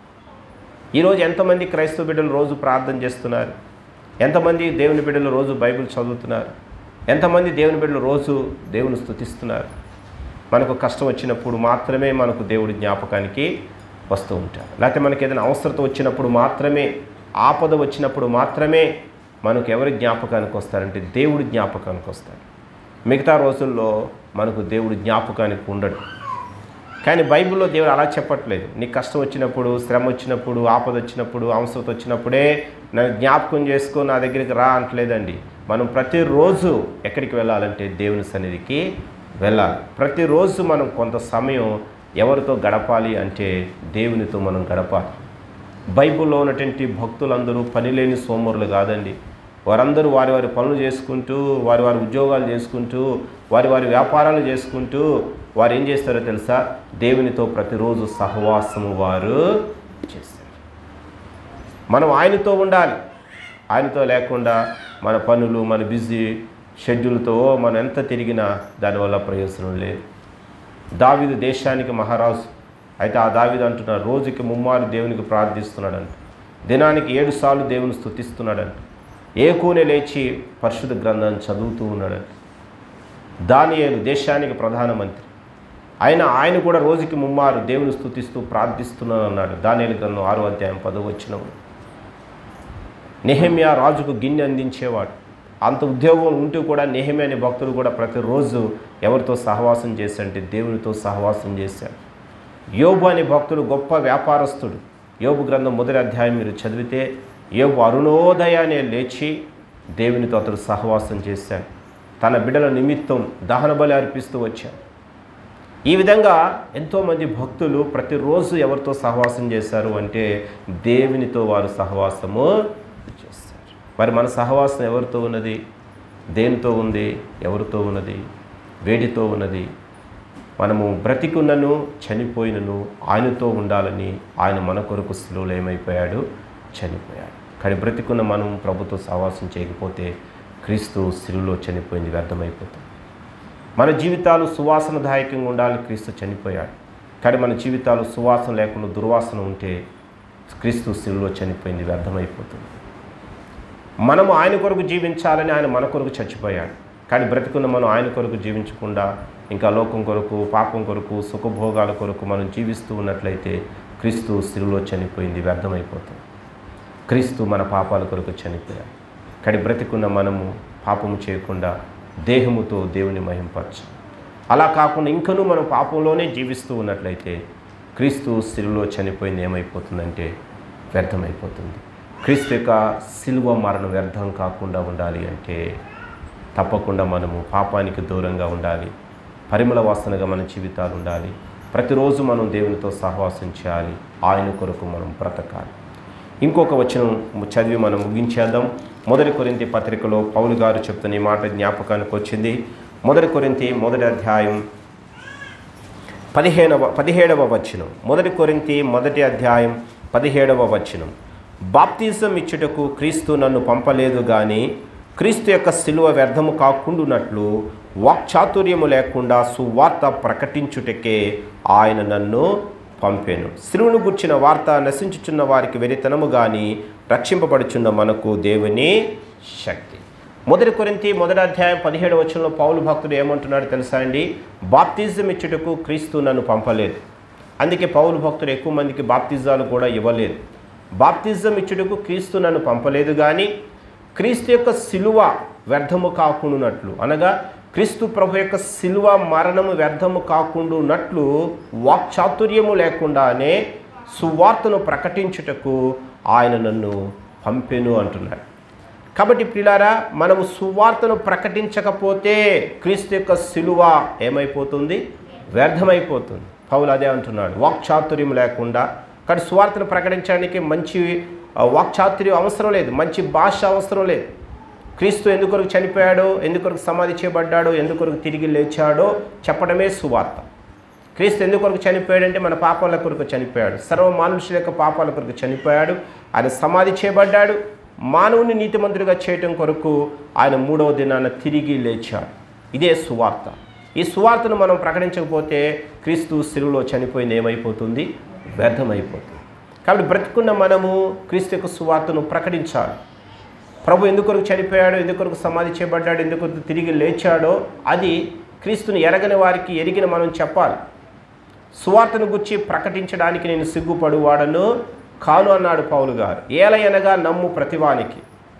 ఈరోజు ఎంతమంది క్రైస్తవ బిడ్డలు రోజు ప్రార్థన చేస్తున్నారు ఎంతమంది దేవుని బిడ్డలు రోజు బైబిల్ చదువుతున్నారు ఎంతమంది దేవుని బిడ్డలు రోజు దేవుని స్తుతిస్తున్నారు మనకు కష్టం వచ్చినప్పుడు మాత్రమే మనకు దేవుడి జ్ఞాపకానికి వస్తూ ఉంటారు లేకపోతే మనకి ఏదైనా అవసరత వచ్చినప్పుడు మాత్రమే ఆపద వచ్చినప్పుడు మాత్రమే మనకు ఎవరి జ్ఞాపకానికి వస్తారంటే దేవుడి జ్ఞాపకానికి వస్తారు మిగతా రోజుల్లో మనకు దేవుడి జ్ఞాపకానికి ఉండడు కానీ బైబిల్లో దేవుడు అలా చెప్పట్లేదు నీకు కష్టం వచ్చినప్పుడు శ్రమ వచ్చినప్పుడు ఆపద వచ్చినప్పుడు అవసరత వచ్చినప్పుడే నన్ను జ్ఞాపకం చేసుకో నా దగ్గరికి రా అంటలేదండి మనం ప్రతిరోజు ఎక్కడికి వెళ్ళాలంటే దేవుని సన్నిధికి వెళ్ళాలి ప్రతిరోజు మనం కొంత సమయం ఎవరితో గడపాలి అంటే దేవునితో మనం గడపాలి బైబిల్లో ఉన్నటువంటి భక్తులందరూ పనిలేని సోమరులు కాదండి వారందరూ వారి వారి పనులు చేసుకుంటూ వారి వారి ఉద్యోగాలు చేసుకుంటూ వారి వారి వ్యాపారాలు చేసుకుంటూ వారు ఏం చేస్తారో తెలుసా దేవునితో ప్రతిరోజు సహవాసము వారు చేస్తారు మనం ఆయనతో ఉండాలి ఆయనతో లేకుండా మన పనులు మన బిజీ షెడ్యూల్తో మనం ఎంత తిరిగినా దానివల్ల ప్రయోజనం లేదు దావిదు దేశానికి మహారాజు అయితే ఆ దావిదు అంటున్నారు రోజుకి ముమ్మారు దేవునికి ప్రార్థిస్తున్నాడంట దినానికి ఏడు సార్లు దేవుని స్తుతిస్తున్నాడంట ఏ కూనె లేచి పరిశుద్ధ గ్రంథాన్ని చదువుతూ ఉన్నాడంట దానియేలు దేశానికి ప్రధానమంత్రి ఆయన ఆయన కూడా రోజుకి ముమ్మారు దేవుని స్తుతిస్తూ ప్రార్థిస్తున్నాను అన్నాడు దానియేలు గ్రంథం ఆరో అధ్యాయం పదవి వచ్చినప్పుడు నెహమ్యా రాజుకు గిన్నె అందించేవాడు అంత ఉద్యోగం ఉంటూ కూడా నెహమ్యా అనే భక్తుడు కూడా ప్రతిరోజు ఎవరితో సహవాసం చేశాడంటే దేవునితో సహవాసం చేశాడు యోబు అనే భక్తుడు గొప్ప వ్యాపారస్తుడు యోబు గ్రంథం మొదటి అధ్యాయం మీరు చదివితే యోబు అరుణోదయాన్ని లేచి దేవునితో అతడు సహవాసం చేశాడు తన బిడ్డల నిమిత్తం దహన బలి అర్పిస్తూ వచ్చాడు ఈ విధంగా ఎంతోమంది భక్తులు ప్రతిరోజు ఎవరితో సహవాసం చేశారు అంటే దేవునితో వారు సహవాసము చేస్తారు మరి మన సహవాసం ఎవరితో ఉన్నది దేనితో ఉంది ఎవరితో ఉన్నది వేడితో ఉన్నది మనము బ్రతికున్నను చనిపోయినను ఆయనతో ఉండాలని ఆయన మన కొరకు శిలువలో ఏమైపోయాడు చనిపోయాడు కానీ బ్రతికున్న మనం ప్రభుతో సహవాసం చేయకపోతే క్రీస్తు శిలువలో చనిపోయింది వ్యర్థమైపోతుంది మన జీవితాలు సువాసనదాయకంగా ఉండాలని క్రీస్తు చనిపోయాడు కానీ మన జీవితాలు సువాసన లేకుండా దుర్వాసన ఉంటే క్రీస్తు శిలువలో చనిపోయింది వ్యర్థమైపోతుంది మనము ఆయన కొరకు జీవించాలని ఆయన మన కొరకు చచ్చిపోయాడు కానీ బ్రతికున్న మనం ఆయన కొరకు జీవించకుండా ఇంకా లోకం కొరకు పాపం కొరకు సుఖభోగాల కొరకు మనం జీవిస్తూ ఉన్నట్లయితే క్రీస్తు శిలువలో చనిపోయింది వ్యర్థమైపోతుంది క్రీస్తు మన పాపాల కొరకు చనిపోయాడు కానీ బ్రతికున్న మనము పాపము చేయకుండా దేహముతో దేవుని మహింపరచు అలా కాకుండా ఇంకనూ మనం పాపంలోనే జీవిస్తూ ఉన్నట్లయితే క్రీస్తు శిలువలో చనిపోయింది ఏమైపోతుందంటే వ్యర్థమైపోతుంది క్రీస్తు యొక్క శిలువ మరణం వ్యర్థం కాకుండా ఉండాలి అంటే తప్పకుండా మనము పాపానికి దూరంగా ఉండాలి పరిమళ వాసనగా మన జీవితాలు ఉండాలి ప్రతిరోజు మనం దేవునితో సహవాసం చేయాలి ఆయన కొరకు మనం బ్రతకాలి ఇంకొక వచనం చదివి మనం ముగించేద్దాం మొదటి కొరింతి పత్రికలో పౌలు గారు చెప్తున్న ఈ మాట జ్ఞాపకానికి వచ్చింది మొదటి కొరింతి మొదటి అధ్యాయం పదిహేనవ పదిహేడవ వచనం మొదటి కొరింతి మొదటి అధ్యాయం పదిహేడవ వచనం బాప్తిజం ఇచ్చుటకు క్రీస్తు నన్ను పంపలేదు కానీ క్రీస్తు యొక్క శిలువ వ్యర్థము కాకుండునట్లు వాక్చాతుర్యము లేకుండా సువార్త ప్రకటించుటకే ఆయన నన్ను పంపెను శిలువును గుర్చిన వార్త నశించుచున్న వారికి వెరితనము గాని రక్షింపబడుచున్న మనకు దేవుని శక్తి మొదటి కొరింతి మొదటి అధ్యాయం పదిహేడు వచనంలో పౌలు భక్తుడు ఏమంటున్నాడు తెలుసా అండి బాప్తిజం ఇచ్చుటకు క్రీస్తు నన్ను పంపలేదు అందుకే పౌలు భక్తుడు ఎక్కువ మందికి బాప్తిజాలు కూడా ఇవ్వలేదు బాప్తిజం ఇచ్చుటకు క్రీస్తు నన్ను పంపలేదు కానీ క్రీస్తు యొక్క శిలువ వ్యర్థము కాకుండానట్లు అనగా క్రీస్తు ప్రభు యొక్క శిలువ మరణము వ్యర్థము కాకుండానట్లు వాక్చాతుర్యము లేకుండానే సువార్తను ప్రకటించుటకు ఆయన నన్ను పంపెను అంటున్నాడు కాబట్టి పిల్లారా మనము సువార్తను ప్రకటించకపోతే క్రీస్తు యొక్క శిలువ ఏమైపోతుంది వ్యర్థమైపోతుంది పౌలు అదే అంటున్నాడు వాక్చాతుర్యం లేకుండా కానీ సువార్తను ప్రకటించడానికి మంచి ఆ, వాక్చాతుర్యం అవసరం లేదు మంచి భాష అవసరం లేదు క్రీస్తు ఎందుకొరకు చనిపోయాడో ఎందుకొరకు సమాధి చేయబడ్డాడో ఎందుకొరకు తిరిగి లేచాడో చెప్పడమే సువార్త క్రీస్తు ఎందుకొరకు చనిపోయాడంటే మన పాపాల కొరకు చనిపోయాడు సర్వ మనుషుల యొక్క పాపాల కొరకు చనిపోయాడు ఆయన సమాధి చేయబడ్డాడు మానవుని నీతిమంతుడిగా చేయటం కొరకు ఆయన మూడవ దినాన తిరిగి లేచాడు ఇదే సువార్త ఈ సువార్తను మనం ప్రకటించకపోతే క్రీస్తు శిలువలో చనిపోయింది ఏమైపోతుంది వ్యర్థమైపోతుంది కాబట్టి బ్రతుకున్న మనము క్రీస్తు యొక్క సువార్తను ప్రకటించాలి ప్రభు ఎందుకొరకు చనిపోయాడో ఎందుకొరకు సమాధి చేయబడ్డాడు ఎందుకొరకు తిరిగి లేచాడో అది క్రీస్తుని ఎరగని వారికి ఎరిగిన మనం చెప్పాలి సువార్తను గుర్చి ప్రకటించడానికి నేను సిగ్గుపడువాడను కాను అన్నాడు పౌలు గారు ఏలయనగా నమ్ము ప్రతివానికి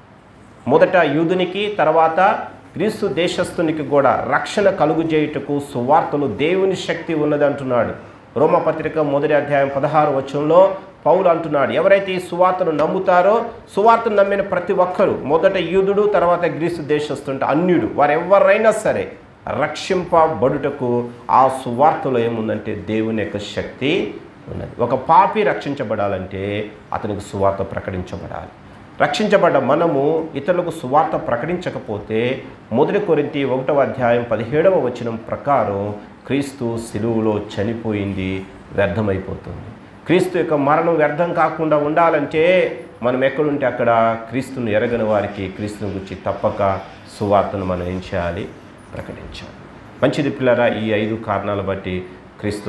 మొదట యూదునికి తర్వాత గ్రీసు దేశస్థునికి కూడా రక్షణ కలుగుజేయుటకు సువార్తలు దేవుని శక్తి ఉన్నది అంటున్నాడు రోమపత్రిక మొదటి అధ్యాయం పదహారు వచనంలో పౌలు అంటున్నాడు ఎవరైతే ఈ సువార్తను నమ్ముతారో సువార్తను నమ్మిన ప్రతి ఒక్కరూ మొదట యూదుడు తర్వాత గ్రీసు దేశస్థుంటే అన్యుడు వారెవరైనా సరే రక్షింపబడుటకు ఆ సువార్తలో ఏముందంటే దేవుని యొక్క శక్తి ఉన్నది ఒక పాపి రక్షించబడాలంటే అతనికి సువార్త ప్రకటించబడాలి రక్షించబడ్డ మనము ఇతరులకు సువార్త ప్రకటించకపోతే మొదటి కొరింతి ఒకటవ అధ్యాయం పదిహేడవ వచనం ప్రకారం క్రీస్తు సిలువులో చనిపోయింది వ్యర్థమైపోతుంది క్రీస్తు యొక్క మరణం వ్యర్థం కాకుండా ఉండాలంటే మనం ఎక్కడుంటే అక్కడ క్రీస్తుని ఎరగని వారికి క్రీస్తుని గురించి తప్పక సువార్తను మనం ఏం చేయాలి ప్రకటించాలి మంచిది పిల్లరా ఈ ఐదు కారణాల బట్టి క్రీస్తు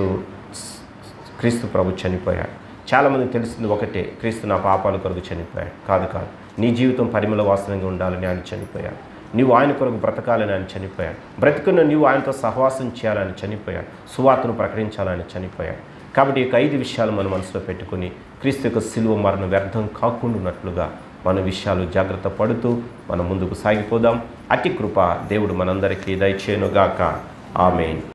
క్రీస్తు ప్రభు చనిపోయాడు చాలామందికి తెలిసింది ఒకటే క్రీస్తు నా పాపాల కొరకు చనిపోయాడు కాదు కాదు నీ జీవితం పరిమళ వాసనంగా ఉండాలని ఆయన చనిపోయాడు నీవు ఆయన కొరకు బ్రతకాలని ఆయన చనిపోయాడు బ్రతుకున్న నీవు ఆయనతో సహవాసం చేయాలని చనిపోయాడు సువార్తను ప్రకటించాలని చనిపోయాడు కాబట్టి ఈ యొక్క ఐదు విషయాలు మన మనసులో పెట్టుకుని క్రీస్తు యొక్క సిలువ మరణం వ్యర్థం కాకుండా ఉన్నట్లుగా మన విషయాలు జాగ్రత్త పడుతూ మనం ముందుకు సాగిపోదాం అతి కృప దేవుడు మనందరికీ దయచేనుగాక ఆమెన్